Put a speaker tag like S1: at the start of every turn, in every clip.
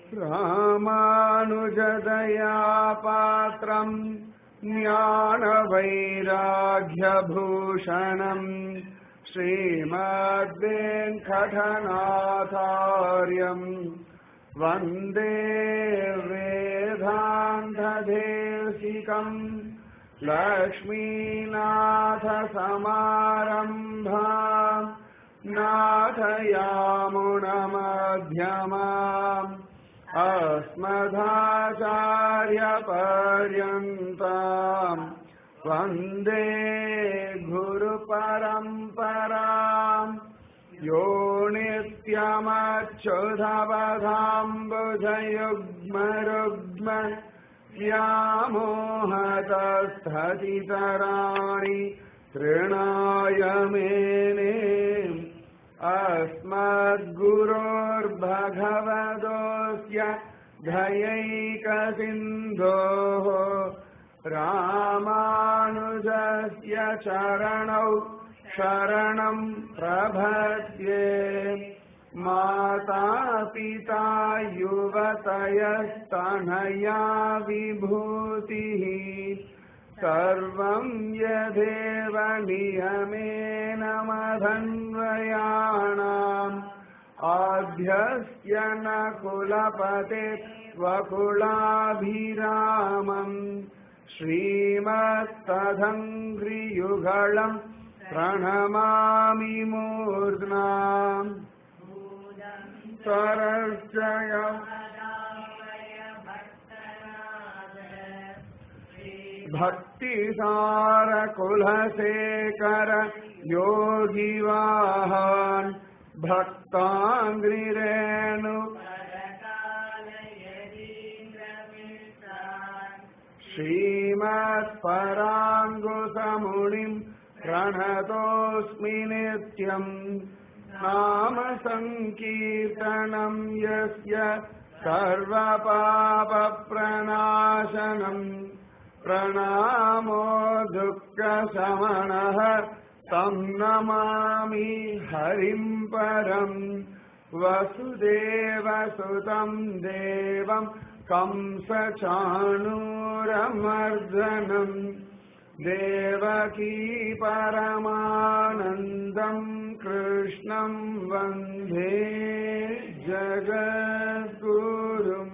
S1: ராமானுஜதயா பாத்திரம் ஞானவைராக்கியபூஷணம் ஸ்ரீமத்வேங்கடநாதாரியம் वन्दे वेदान्तदेशिकम् लक्ष्मीनाथसमारम्भा नाथयामुनमध्यमाम् अस्मदाचार्यपर्यन्ताम् वन्दे गुरुपरम्पराम् यो नित्यमच्युधवधाम्बुजयुग्मरुग्म व्यामोहतस्थतितराणि तृणाय मेने अस्मद्गुरोर्भगवतोऽस्य धयैकसिन्धोः रामानुजस्य चरणौ शरणम् प्रभद्ये माता पिता युवतयस्तनया विभूतिः सर्वम् यदेव नियमेन मधन्वयाणाम् आभ्यस्य न कुलपते वकुलाभिरामम् श्रीमत्तदङ्घ्रियुगळम् प्रणमामि मूर्ध्ना सरर्जय भक्तिसारकुलशेखर योगिवाहान् भक्ताङ्ग्रिरेणु श्रीमत्पराङ्गुसमुनिम् प्रणतोऽस्मि नित्यम् नाम सङ्कीर्तनम् यस्य सर्वपापप्रणाशनम् प्रणामो दुःखशमनः तम् नमामि हरिम् परम् वसुदेवसुतम् देवम् कंसचाणूरमर्दनम् देवकी परमानन्दम् कृष्णम् वन्दे ஜகத்குரும்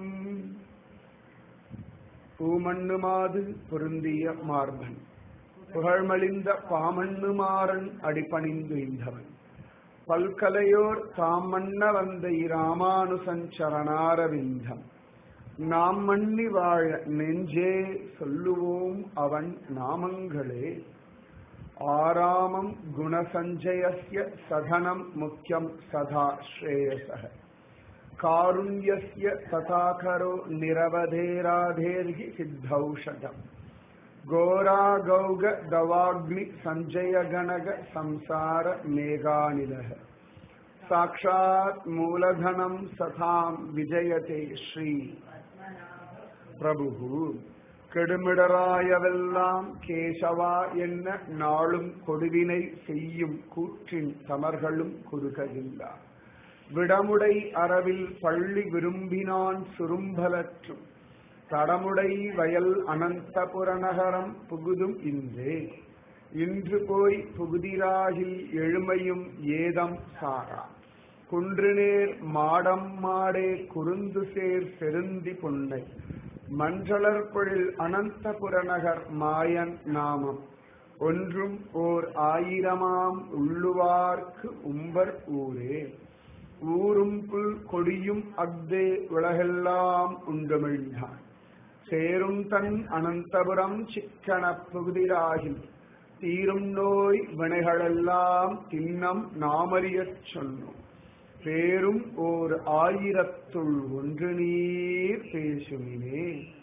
S1: பூமண்ணுமாது பொருந்திய மார்பன் புகழ்மலிந்த பாமண்ணுமாறன் அடிபணிந்து இந்தவன் பல்கலையோர் தாமண்ண வந்த இராமானுசஞ்சரணாரவிந்தம் நாம் மண்ணி வாழ நெஞ்சே சொல்லுவோம் அவன் நாமங்களே ஆராமம் குணசஞ்சயஸ்ய சதனம் முக்கியம் சதா ஸ்ரேயச காருண்யஸ்ய ததாகரோ நிரவதேராதேர்கி சித்தௌஷதம் கோரா கௌக தவாக்னி சஞ்சய கணக சம்சார மேகாநிலக சாட்சாத் மூலதனம் சதாம் விஜயதே ஸ்ரீ பிரபு கெடுமிடராயவெல்லாம் கேசவா என்ன நாளும் கொடுவினை செய்யும் கூற்றின் தமர்களும் குறுகவில்லா விடமுடை அறவில் பள்ளி விரும்பினான் சுரும்பலற்றும் தடமுடை வயல் அனந்தபுரநகரம் புகுதும் இன்றே இன்று போய் புகுதிராகில் எழுமையும் ஏதம் சாரா குன்றுநேர் மாடம் மாடே குறுந்து சேர் செருந்தி புன்னை மஞ்சளர் பொழில் அனந்தபுரநகர் மாயன் நாமம் ஒன்றும் ஓர் ஆயிரமாம் உள்ளுவார்க்கு உம்பர் ஊரே ஊரும் புல் கொடியும் அக்தே உலகெல்லாம் உண்டுமிழ்ந்தான் சேரும் தன் அனந்தபுரம் சிக்கன புகுதிராகில் தீரும் நோய் வினைகளெல்லாம் தின்னம் நாமறியச் சொன்னோம் பேரும் ஓர் ஆயிரத்துள் ஒன்று நீர் பேசுமினே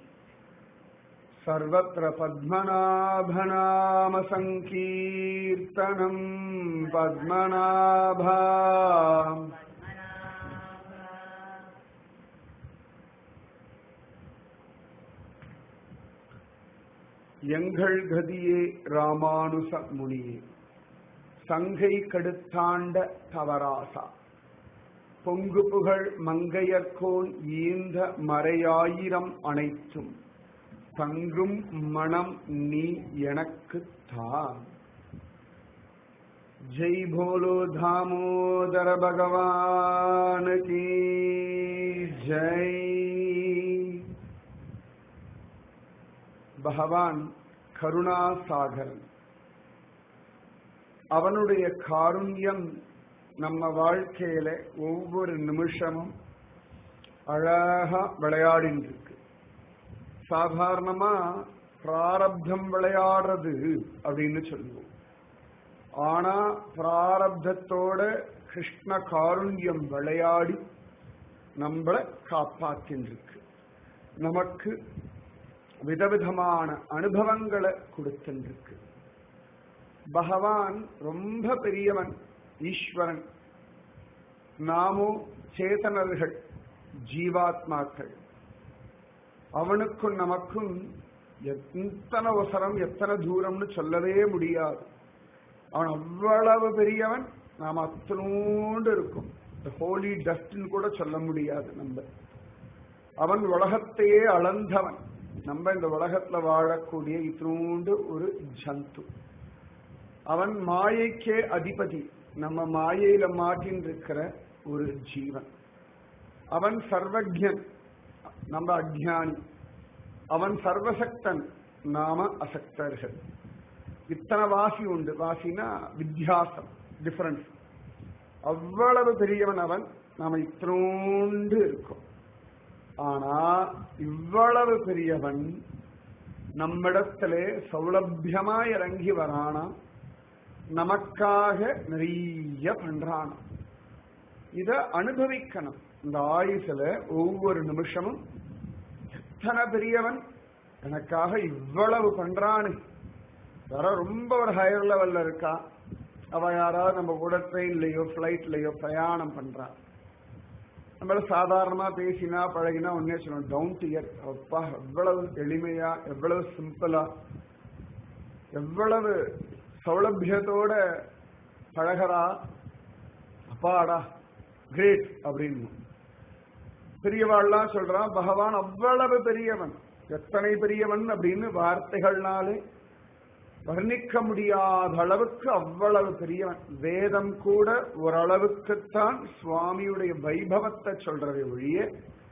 S1: सर्वत्र पद्मनाभनाम सङ्कीर्तनम् पद्मनाभा எங்கள் கதியே ராமானுச முனியே சங்கை கடுத்தாண்ட தவராசா பொங்கு புகழ் மங்கையர்கோன் ஈந்த மறையாயிரம் அனைத்தும் தங்கும் மனம் நீ எனக்கு தான் ஜெய் போலோ தாமோதர பகவான் கி ஜெய் பகவான் கருணாசாகரன் அவனுடைய காருண்யம் நம்ம வாழ்க்கையில ஒவ்வொரு நிமிஷமும் அழகா விளையாடின்னு இருக்கு சாதாரணமா பிராரப்தம் விளையாடுறது அப்படின்னு சொல்லுவோம் ஆனா பிராரப்தத்தோட கிருஷ்ண காருண்யம் விளையாடி நம்மளை காப்பாத்தின்றிருக்கு நமக்கு விதவிதமான அனுபவங்களை கொடுத்துருக்கு பகவான் ரொம்ப பெரியவன் ஈஸ்வரன் நாமோ சேதனர்கள் ஜீவாத்மாக்கள் அவனுக்கும் நமக்கும் எத்தனை அவசரம் எத்தனை தூரம்னு சொல்லவே முடியாது அவன் அவ்வளவு பெரியவன் நாம் அத்தனோண்டு இருக்கும் இந்த ஹோலி டஸ்ட்னு கூட சொல்ல முடியாது நம்ம அவன் உலகத்தையே அளந்தவன் நம்ம இந்த உலகத்துல வாழக்கூடிய இத்தினோண்டு ஒரு ஜந்து அவன் மாயைக்கே அதிபதி நம்ம மாயையில மாட்டின் இருக்கிற ஒரு ஜீவன் அவன் சர்வஜன் நம்ம அஜானி அவன் சர்வசக்தன் நாம அசக்தர்கள் இத்தனை வாசி உண்டு வாசினா வித்தியாசம் டிஃபரன்ஸ் அவ்வளவு பெரியவன் அவன் நாம இத்தனோண்டு இருக்கோம் ஆனா இவ்வளவு பெரியவன் நம்மிடத்துல சௌலபியமா இறங்கி வரானா நமக்காக நிறைய பண்றானா இத அனுபவிக்கணும் இந்த ஆயுசுல ஒவ்வொரு நிமிஷமும் எத்தனை பெரியவன் எனக்காக இவ்வளவு பண்றானு யாரோ ரொம்ப ஒரு ஹையர் லெவல்ல இருக்கா அவ யாராவது நம்ம கூட ட்ரெயின்லயோ பிளைட்லயோ பிரயாணம் பண்றா நம்மள சாதாரணமா பேசினா பழகினா ஒன்னே சொல்லணும் டவுன் டு இயர் அப்பா எவ்வளவு எளிமையா எவ்வளவு சிம்பிளா எவ்வளவு சௌலபியத்தோட பழகிறா அப்பாடா கிரேட் அப்படின்னு பெரியவாள்லாம் சொல்றான் பகவான் அவ்வளவு பெரியவன் எத்தனை பெரியவன் அப்படின்னு வார்த்தைகள்னாலே வர்ணிக்க முடியாத அளவுக்கு அவ்வளவு பெரியவன் வேதம் கூட ஓரளவுக்குத்தான் சுவாமியுடைய வைபவத்தை சொல்றதை ஒழிய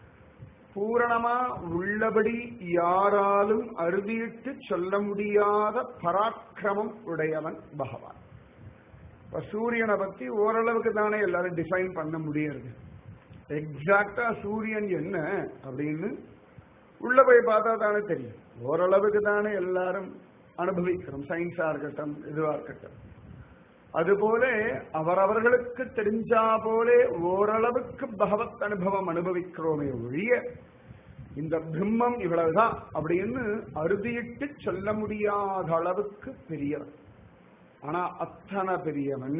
S1: பூரணமா உள்ளபடி யாராலும் அறுதியிட்டு சொல்ல முடியாத பராக்கிரமம் உடையவன் பகவான் இப்ப சூரியனை பத்தி ஓரளவுக்கு தானே எல்லாரும் டிஃபைன் பண்ண முடியாது எக்ஸாக்டா சூரியன் என்ன அப்படின்னு உள்ள போய் பார்த்தா தானே தெரியும் ஓரளவுக்கு தானே எல்லாரும் அனுபவிக்கிறோம் சயின்ஸா இருக்கட்டும் இதுவா இருக்கட்டும் அதுபோல அவரவர்களுக்கு தெரிஞ்சா போலே ஓரளவுக்கு பகவத் அனுபவம் அனுபவிக்கிறோமே ஒழிய இந்த பிரம்மம் இவ்வளவுதான் அப்படின்னு அறுதியிட்டு சொல்ல முடியாத அளவுக்கு பெரியவன் ஆனா அத்தனை பெரியவன்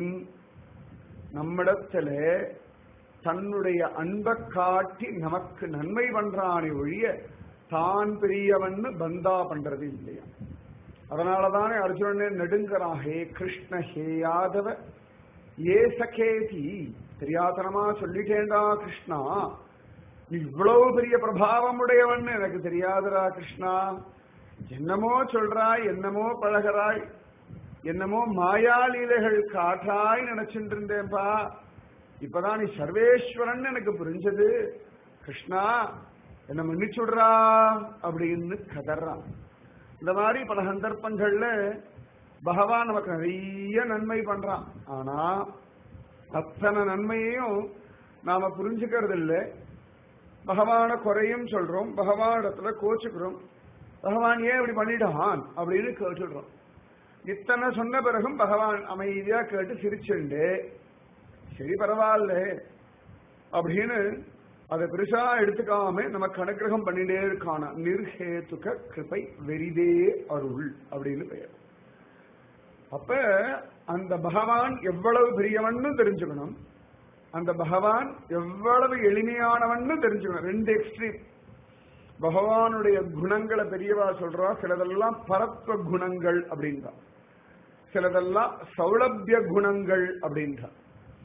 S1: நம்மிடத்துல தன்னுடைய அன்பை காட்டி நமக்கு நன்மை பண்றானே ஒழிய தான் பெரியவன் பந்தா பண்றது இல்லையா அதனாலதானே அர்ஜுனனே நெடுங்கிறான் ஹே கிருஷ்ண ஹே யாதவ ஏ சகேதி தெரியாதனமா சொல்லிட்டேன்டா கிருஷ்ணா நீ இவ்வளவு பெரிய பிரபாவம் உடையவன் எனக்கு தெரியாதடா கிருஷ்ணா என்னமோ சொல்றாய் என்னமோ பழகிறாய் என்னமோ மாயாலீலைகள் காட்டாய் நினைச்சுட்டு இருந்தேன்பா இப்பதான் நீ சர்வேஸ்வரன் எனக்கு புரிஞ்சது கிருஷ்ணா என்ன மன்னிச்சுடுறா அப்படின்னு கதறான் இந்த மாதிரி பல சந்தர்ப்பங்கள்ல பகவான் நமக்கு நிறைய நன்மை பண்றான் ஆனா அத்தனை நன்மையையும் நாம புரிஞ்சுக்கிறது இல்லை பகவான குறையும் சொல்றோம் பகவான் இடத்துல கோச்சுக்கிறோம் பகவான் ஏன் இப்படி பண்ணிட்டான் அப்படின்னு கேட்டுடுறோம் இத்தனை சொன்ன பிறகும் பகவான் அமைதியா கேட்டு சிரிச்சுண்டு சரி பரவாயில்ல அப்படின்னு அதை பெருசா எடுத்துக்காம நமக்கு அனுகிரகம் பண்ணிட்டே இருக்கான நிர்ஹேதுக கிருபை வெரிதே அருள் அப்படின்னு பெயர் அப்ப அந்த பகவான் எவ்வளவு பெரியவன்னு தெரிஞ்சுக்கணும் அந்த பகவான் எவ்வளவு எளிமையானவன்னு தெரிஞ்சுக்கணும் ரெண்டு எக்ஸ்ட்ரீம் பகவானுடைய குணங்களை பெரியவா சொல்றா சிலதெல்லாம் பரத்வ குணங்கள் அப்படின்றா சிலதெல்லாம் சௌலபிய குணங்கள் அப்படின்றா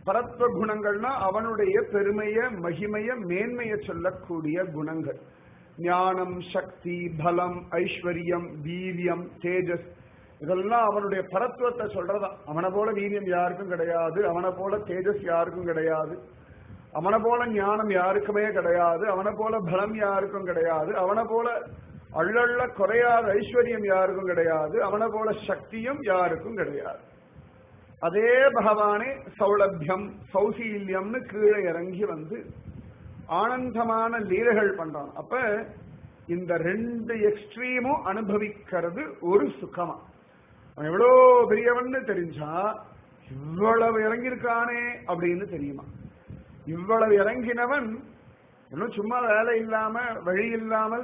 S1: பரத்வ குணங்கள்னா அவனுடைய பெருமைய மகிமைய மேன்மைய சொல்லக்கூடிய குணங்கள் ஞானம் சக்தி பலம் ஐஸ்வர்யம் வீரியம் தேஜஸ் இதெல்லாம் அவனுடைய பரத்துவத்தை சொல்றதா அவனை போல வீரியம் யாருக்கும் கிடையாது அவனை போல தேஜஸ் யாருக்கும் கிடையாது அவனை போல ஞானம் யாருக்குமே கிடையாது அவனை போல பலம் யாருக்கும் கிடையாது அவனை போல அள்ளள்ள குறையாத ஐஸ்வர்யம் யாருக்கும் கிடையாது அவனை போல சக்தியும் யாருக்கும் கிடையாது அதே பகவானே சௌலபியம் சௌசீல்யம்னு கீழே இறங்கி வந்து ஆனந்தமான லீலைகள் பண்றான் அப்ப இந்த ரெண்டு எக்ஸ்ட்ரீமும் அனுபவிக்கிறது ஒரு சுகமா அவன் எவ்வளோ பெரியவன்னு தெரிஞ்சா இவ்வளவு இறங்கியிருக்கானே அப்படின்னு தெரியுமா இவ்வளவு இறங்கினவன் இன்னும் சும்மா வேலை இல்லாம வழி இல்லாமல்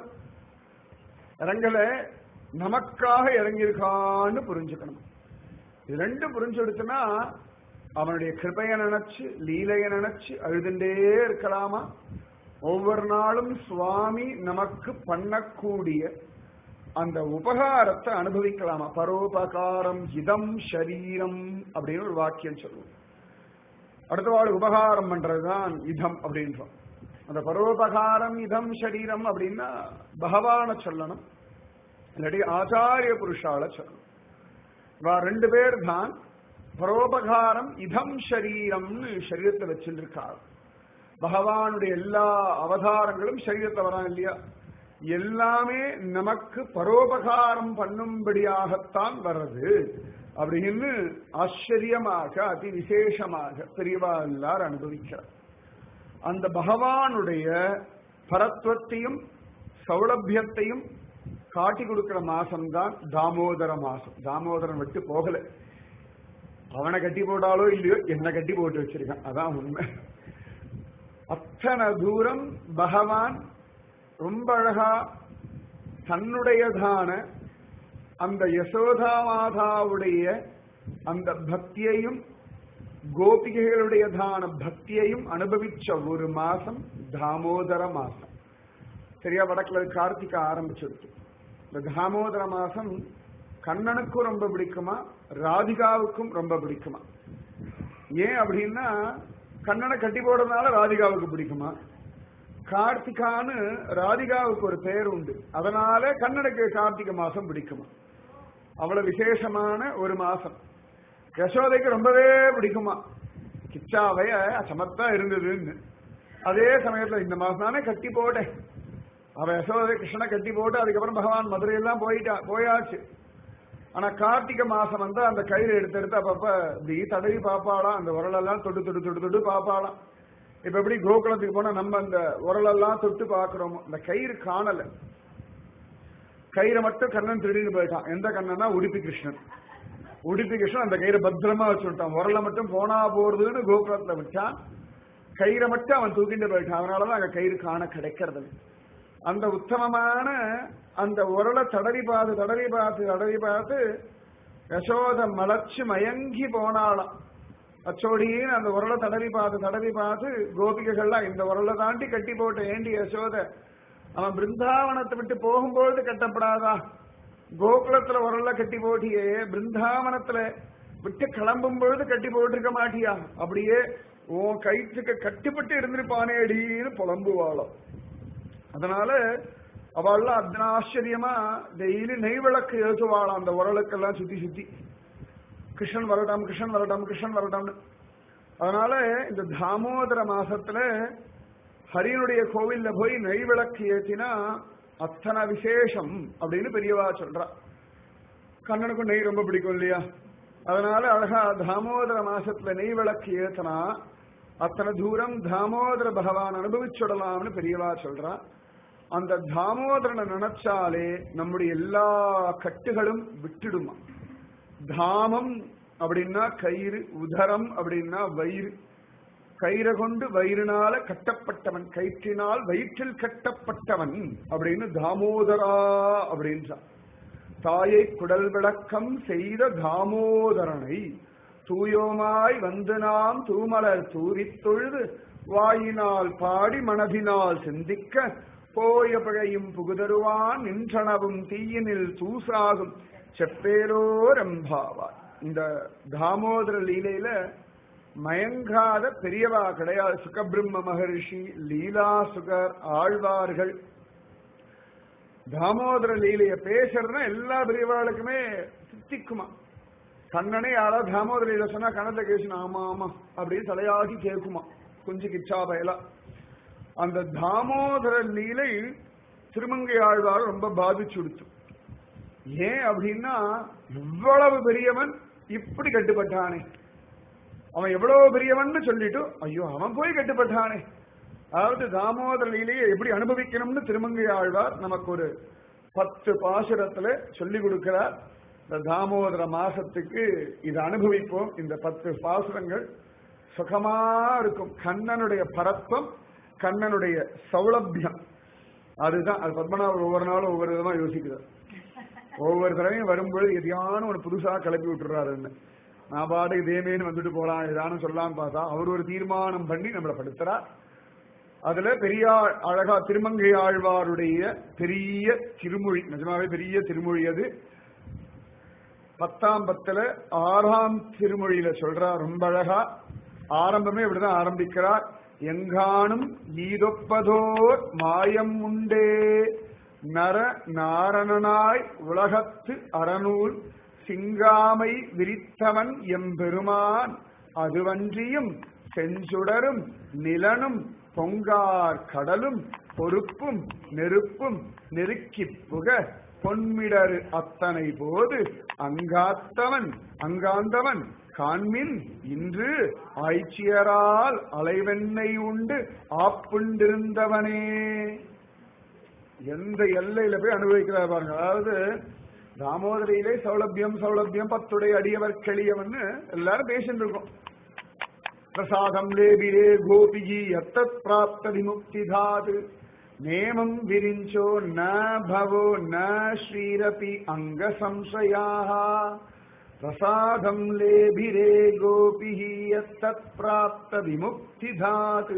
S1: இறங்கல நமக்காக இறங்கியிருக்கான்னு புரிஞ்சுக்கணும் இது ரெண்டும் புரிஞ்செடுத்துனா அவனுடைய கிருபைய நினைச்சு லீலைய நினைச்சு அழுதுண்டே இருக்கலாமா ஒவ்வொரு நாளும் சுவாமி நமக்கு பண்ணக்கூடிய அந்த உபகாரத்தை அனுபவிக்கலாமா பரோபகாரம் இதம் ஷரீரம் அப்படின்னு ஒரு வாக்கியம் சொல்லுவோம் அடுத்த வாழ் உபகாரம் பண்றதுதான் இதம் அப்படின்றோம் அந்த பரோபகாரம் இதம் ஷரீரம் அப்படின்னா பகவான சொல்லணும் இல்லாட்டி ஆச்சாரிய புருஷால சொல்லணும் இவா ரெண்டு பேர் தான் பரோபகாரம் இதம் ஷரீரம்னு சரீரத்தை வச்சிருக்கார் பகவானுடைய எல்லா அவதாரங்களும் சரீரத்தை வரான் இல்லையா எல்லாமே நமக்கு பரோபகாரம் பண்ணும்படியாகத்தான் வர்றது அப்படின்னு ஆச்சரியமாக அதி விசேஷமாக பெரியவா எல்லாரும் அனுபவிக்கிறார் அந்த பகவானுடைய பரத்வத்தையும் சௌலபியத்தையும் காட்டி கொடுக்கிற மாசம்தான் தாமோதர மாசம் தாமோதரன் விட்டு போகல அவனை கட்டி போட்டாலோ இல்லையோ என்ன கட்டி போட்டு வச்சிருக்கான் அதான் உண்மை அத்தனை தூரம் பகவான் ரொம்ப அழகா தன்னுடையதான அந்த யசோதா மாதாவுடைய அந்த பக்தியையும் கோபிகைகளுடையதான பக்தியையும் அனுபவிச்ச ஒரு மாசம் தாமோதர மாசம் சரியா வடக்குல கார்த்திகை ஆரம்பிச்சிருக்கு இந்த தாமோதர மாசம் கண்ணனுக்கும் ரொம்ப பிடிக்குமா ராதிகாவுக்கும் ரொம்ப பிடிக்குமா ஏன் அப்படின்னா கண்ணனை கட்டி போடுறதுனால ராதிகாவுக்கு பிடிக்குமா கார்த்திகான்னு ராதிகாவுக்கு ஒரு பெயர் உண்டு அதனால கண்ணனுக்கு கார்த்திகை மாசம் பிடிக்குமா அவ்வளவு விசேஷமான ஒரு மாசம் யசோதைக்கு ரொம்பவே பிடிக்குமா கிச்சாவைய சமத்தா இருந்ததுன்னு அதே சமயத்துல இந்த மாசம் தானே கட்டி போட்டேன் அவ யசோதை கிருஷ்ணனை கட்டி போட்டு அதுக்கப்புறம் பகவான் மதுரையெல்லாம் போயிட்டா போயாச்சு ஆனா கார்த்திகை மாசம் வந்து அந்த கயிறு எடுத்து எடுத்து அப்பப்ப இப்படி தடவி பாப்பாளாம் அந்த உரலெல்லாம் தொட்டு தொட்டு தொட்டு தொட்டு பாப்பாளாம் இப்ப எப்படி கோகுலத்துக்கு போனா நம்ம அந்த உரலெல்லாம் தொட்டு பாக்குறோமோ அந்த கயிறு காணல கயிறை மட்டும் கண்ணன் திருடின்னு போயிட்டான் எந்த கண்ணன்னா உடுப்பி கிருஷ்ணன் உடுப்பி கிருஷ்ணன் அந்த கயிறை பத்திரமா வச்சுட்டான் உரல மட்டும் போனா போறதுன்னு கோகுலத்துல விட்டான் கயிறை மட்டும் அவன் தூக்கிட்டு போயிட்டான் அதனாலதான் அங்க கயிறு காண கிடைக்கிறது இல்ல. அந்த உத்தமமான அந்த உரலை தடவி பார்த்து தடவி பார்த்து தடவி பார்த்து யசோத மலர்ச்சி மயங்கி போனாளாம் அச்சோடின்னு அந்த உரலை தடவி பார்த்து தடவி பார்த்து கோபிகைகள்லாம் இந்த உரலை தாண்டி கட்டி போட்ட ஏண்டி யசோத அவன் பிருந்தாவனத்தை விட்டு போகும்பொழுது கட்டப்படாதா கோகுலத்துல உரல்ல கட்டி போட்டியே பிருந்தாவனத்துல விட்டு கிளம்பும் பொழுது கட்டி போட்டிருக்க மாட்டியா அப்படியே உன் கயிற்றுக்கு கட்டுப்பட்டு இருந்திருப்பானே அடின்னு புலம்புவாளாம் அதனால அவள்லாம் அத்தனை ஆச்சரியமா டெய்லி நெய் விளக்கு ஏற்றுவாளாம் அந்த உரலுக்கெல்லாம் சுத்தி சுத்தி கிருஷ்ணன் வரட்டும் கிருஷ்ணன் வரட்டும் கிருஷ்ணன் வரட்டும்னு அதனால இந்த தாமோதர மாசத்துல ஹரியனுடைய கோவில்ல போய் நெய் விளக்கு ஏத்தினா அத்தனை விசேஷம் அப்படின்னு பெரியவா சொல்றா கண்ணனுக்கும் நெய் ரொம்ப பிடிக்கும் இல்லையா அதனால அழகா தாமோதர மாசத்துல நெய் விளக்கு ஏத்தனா அத்தனை தூரம் தாமோதர பகவான் அனுபவிச்சுடலாம்னு பெரியவா சொல்றா அந்த தாமோதரனை நினைச்சாலே நம்முடைய எல்லா கட்டுகளும் விட்டுடுமா தாமம் அப்படின்னா கயிறு உதரம் அப்படின்னா வயிறு கயிறை கொண்டு வயிறுனால கட்டப்பட்டவன் கயிற்றினால் வயிற்றில் கட்டப்பட்டவன் அப்படின்னு தாமோதரா அப்படின்றான் தாயை குடல் விளக்கம் செய்த தாமோதரனை தூயோமாய் வந்து நாம் தூமலர் தூவித் தொழுது வாயினால் பாடி மனதினால் சிந்திக்க போய பிழையும் புகுதருவான் நின்றனவும் தீயினில் தூசாகும் செப்பேரோ ரம்பாவார் இந்த தாமோதர லீலையில மயங்காத பெரியவா கிடையாது சுகபிரம்ம மகரிஷி லீலா சுகர் ஆழ்வார்கள் தாமோதர லீலைய பேசுறதுனா எல்லா பெரியவாளுக்குமே சித்திக்குமா கண்ணனே யாராவது தாமோதர லீலை சொன்னா கண்ணத்தை கேசுனா ஆமா ஆமா அப்படின்னு தலையாட்டி கேட்குமா கொஞ்சம் கிச்சா பயலா அந்த தாமோதர லீலை திருமங்கை ஆழ்வார் ரொம்ப பாதிச்சு கொடுத்து ஏன் அப்படின்னா இவ்வளவு பெரியவன் இப்படி கட்டுப்பட்டானே அவன் எவ்வளவு பெரியவன் சொல்லிட்டு ஐயோ அவன் போய் கட்டுப்பட்டானே அதாவது தாமோதர லீலையை எப்படி அனுபவிக்கணும்னு திருமங்கை ஆழ்வார் நமக்கு ஒரு பத்து பாசுரத்துல சொல்லி கொடுக்கிறார் இந்த தாமோதர மாசத்துக்கு இதை அனுபவிப்போம் இந்த பத்து பாசுரங்கள் சுகமா இருக்கும் கண்ணனுடைய பரத்வம் கண்ணனுடைய சௌலபியம் அதுதான் அது பத்மநாபர் ஒவ்வொரு நாளும் ஒவ்வொரு விதமா யோசிக்கிறார் ஒவ்வொரு தடவையும் வரும்பொழுது எதையான ஒரு புதுசா கிளப்பி விட்டுறாருன்னு நான் பாட்டு இதேமேன்னு வந்துட்டு போலாம் ஏதானும் சொல்லலாம்னு பார்த்தா அவர் ஒரு தீர்மானம் பண்ணி நம்மளை படுத்துறார் அதுல பெரிய அழகா திருமங்கை ஆழ்வாருடைய பெரிய திருமொழி நிஜமாவே பெரிய திருமொழி அது பத்தாம் பத்துல ஆறாம் திருமொழியில சொல்றார் ரொம்ப அழகா ஆரம்பமே இப்படிதான் ஆரம்பிக்கிறார் எங்கானும் ஈதொப்பதோர் மாயம் உண்டே நர நாரணனாய் உலகத்து அறநூல் சிங்காமை விரித்தவன் எம்பெருமான் அதுவன்றியும் செஞ்சுடரும் நிலனும் பொங்கார் கடலும் பொறுப்பும் நெருப்பும் நெருக்கிப் புக பொன்மிடரு அத்தனை போது அங்காத்தவன் அங்காந்தவன் காண்மின் இன்று ஆய்ச்சியரால் அலைவெண்ணை உண்டு ஆப்புண்டிருந்தவனே எந்த எல்லையில போய் அனுபவிக்கிறார் பாருங்க அதாவது தாமோதரியிலே சௌலபியம் சௌலபியம் பத்துடைய அடியவர் கெளியவன்னு எல்லாரும் பேசிட்டு இருக்கோம் பிரசாதம் லேபிரே கோபிகி எத்தத் பிராப்த விமுக்தி தாது நேமம் விரிஞ்சோ ந பவோ ந ஸ்ரீரபி அங்க சம்சயாக பிரசாதம் லேபிரே கோபிஹி எத்தத் பிராப்த விமுக்தி தாது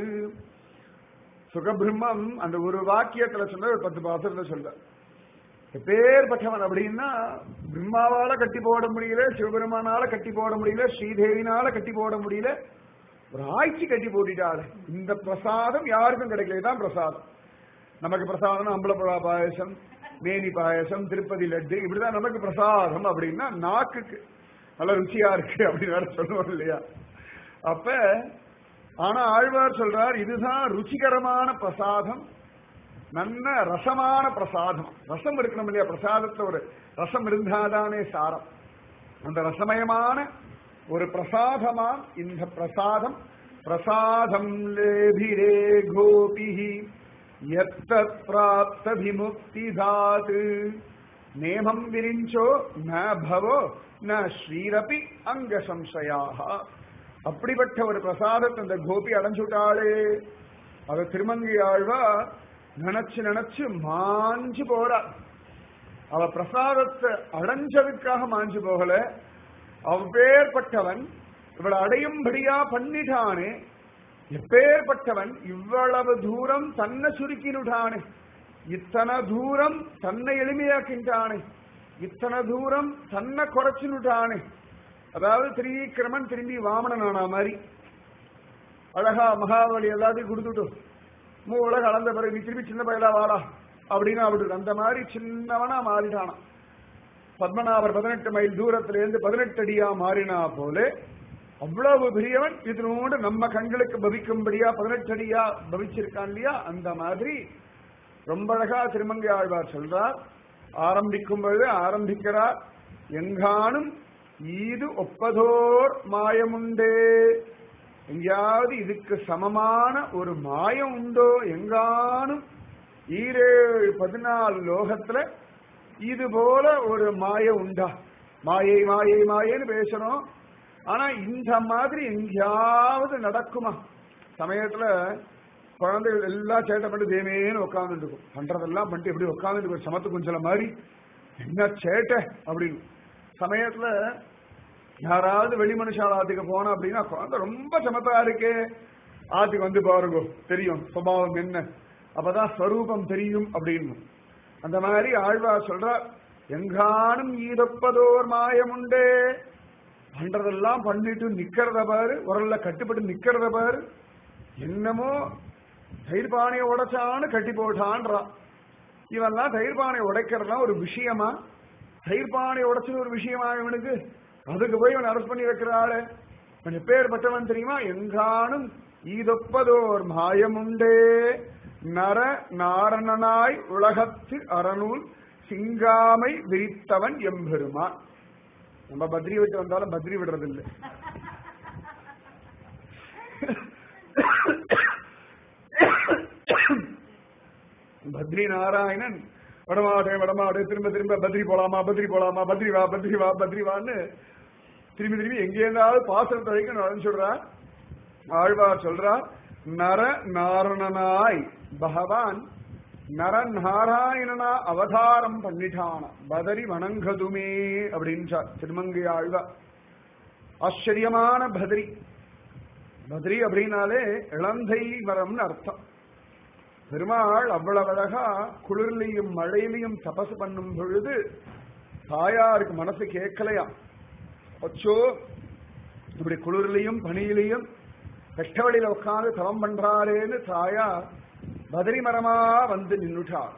S1: சுகபிரம்மம் அந்த ஒரு வாக்கியத்துல சொன்ன ஒரு பத்து பாசத்துல சொல்ற எப்பேற்பட்டவன் அப்படின்னா பிரம்மாவால கட்டி போட முடியல சிவபெருமானால கட்டி போட முடியல ஸ்ரீதேவினால கட்டி போட முடியல ஒரு ஆய்ச்சி கட்டி போட்டுட்டாள் இந்த பிரசாதம் யாருக்கும் கிடைக்கல இதுதான் பிரசாதம் நமக்கு பிரசாதம் அம்பலப்புழா பாயசம் மேனி பாயசம் திருப்பதி லட்டு இப்படிதான் நமக்கு பிரசாதம் அப்படின்னா நாக்குக்கு நல்ல ருச்சியா இருக்கு அப்படின்னு வேற சொல்லுவோம் இல்லையா அப்ப ஆனா ஆழ்வார் சொல்றார் இதுதான் ருச்சிகரமான பிரசாதம் நல்ல ரசமான பிரசாதம் ரசம் இருக்கணும் இல்லையா பிரசாதத்துல ஒரு ரசம் இருந்தாதானே சாரம் அந்த ரசமயமான ஒரு பிரசாதமா இந்த பிரசாதம் பிரசாதம் லேபிரே கோபிஹி எத்தத் பிராப்த விமுக்தி தாது நேமம் விரிஞ்சோ ந பவோ ந ஸ்ரீரபி அங்க சம்சயாக அப்படிப்பட்ட ஒரு பிரசாதத்தை அந்த கோபி அடைஞ்சுட்டாளே அத திருமங்கை ஆழ்வா நினைச்சு நினைச்சு மாஞ்சு போறா அவ பிரசாதத்தை அடைஞ்சதுக்காக மாஞ்சு போகல அவ்வேற்பட்டவன் இவளை அடையும்படியா பண்ணிட்டானே எப்பேற்பட்டவன் இவ்வளவு தூரம் தன்னை சுருக்கினுட்டானே இத்தனை தூரம் தன்னை எளிமையாக்கின்றானே இத்தனை தூரம் தன்னை குறைச்சுனுட்டானே அதாவது திரிவிக்கிரமன் திரும்பி வாமனன் ஆனா மாதிரி அழகா மகாபலி எல்லாத்தையும் கொடுத்துட்டு மூ உலக அளந்த பிறகு நீ திரும்பி சின்ன பயலா வாடா அப்படின்னு அவரு அந்த மாதிரி சின்னவனா மாறிட்டானான் பத்மநாபர் பதினெட்டு மைல் தூரத்துல இருந்து பதினெட்டு அடியா மாறினா போல அவ்வளவு பெரியவன் இதனோடு நம்ம கண்களுக்கு பவிக்கும்படியா பதினெட்டு அடியா பவிச்சிருக்கான் இல்லையா அந்த மாதிரி ரொம்ப அழகா திருமங்கை ஆழ்வார் சொல்றார் ஆரம்பிக்கும் பொழுது ஆரம்பிக்கிறார் எங்கானும் ஈது ஒப்பதோர் மாயமுண்டே எங்கேயாவது இதுக்கு சமமான ஒரு மாயம் உண்டோ எங்கானும் ஈரேழு பதினாலு லோகத்துல இது போல ஒரு மாய உண்டா மாயை மாயை மாயைன்னு பேசணும் ஆனா இந்த மாதிரி எங்கேயாவது நடக்குமா சமயத்துல குழந்தைகள் எல்லாம் சேட்டை பண்ணி தேமேன்னு உட்காந்துட்டு இருக்கும் பண்றதெல்லாம் பண்ணிட்டு எப்படி உட்காந்துட்டு இருக்கும் சமத்து குஞ்சல மாதிரி என்ன சேட்டை அப்படின்னு சமயத்துல யாராவது வெளி மனுஷால ஆத்துக்கு போனோம் அப்படின்னா குழந்தை ரொம்ப சமத்தா இருக்கே ஆத்துக்கு வந்து பாருங்க தெரியும் சுபாவம் என்ன அப்பதான் ஸ்வரூபம் தெரியும் அப்படின்னு அந்த மாதிரி ஆழ்வார் சொல்றார் எங்கானும் ஈதப்பதோர் மாயம் உண்டே பண்றதெல்லாம் பண்ணிட்டு நிக்கிறத பாரு உரல்ல கட்டுப்பட்டு நிக்கிறத பாரு என்னமோ தயிர் பானையை உடைச்சான்னு கட்டி போட்டான்றான் இவெல்லாம் தயிர் பானையை உடைக்கிறதுலாம் ஒரு விஷயமா தயிர் பானையை உடைச்சது ஒரு விஷயமா இவனுக்கு அதுக்கு போய் இவன் அரெஸ்ட் பண்ணி வைக்கிறாளே கொஞ்சம் பேர் பட்டவன் தெரியுமா எங்கானும் ஈதொப்பதோர் மாயமுண்டே நர நாரணனாய் உலகத்து அறநூல் சிங்காமை விரித்தவன் எம்பெருமான் நம்ம பத்ரி விட்டு வந்தாலும் பத்ரி விடுறதில்லை பத்ரி நாராயணன் வடமாடே வடமாடு திரும்ப திரும்ப பத்ரி போலாமா பத்ரி போலாமா பத்ரி வா பத்ரி வா பத்ரி வான்னு திரும்பி திரும்பி எங்கே இருந்தாலும் பாசனத்தை வைக்க நுழைஞ்சுடுறார் ஆழ்வார் சொல்றார் நர நாரணனாய் பகவான் நர நாராயணனா அவதாரம் பண்ணிட்டான பதரி வணங்கதுமே அப்படின்றார் திருமங்கை ஆழ்வார் ஆச்சரியமான பத்ரி பத்ரி அப்படின்னாலே இளந்தை மரம்னு அர்த்தம் பெருமாள் அவ்வளவு அழகா குளிர்லையும் மழையிலையும் தபசு பண்ணும் பொழுது தாயாருக்கு மனசு கேட்கலையாம் அச்சோ இப்படி குளிர்லையும் பனியிலையும் கஷ்டவழியில உட்காந்து தவம் பண்றாரேன்னு தாயார் பதரி மரமா வந்து நின்னுட்டார்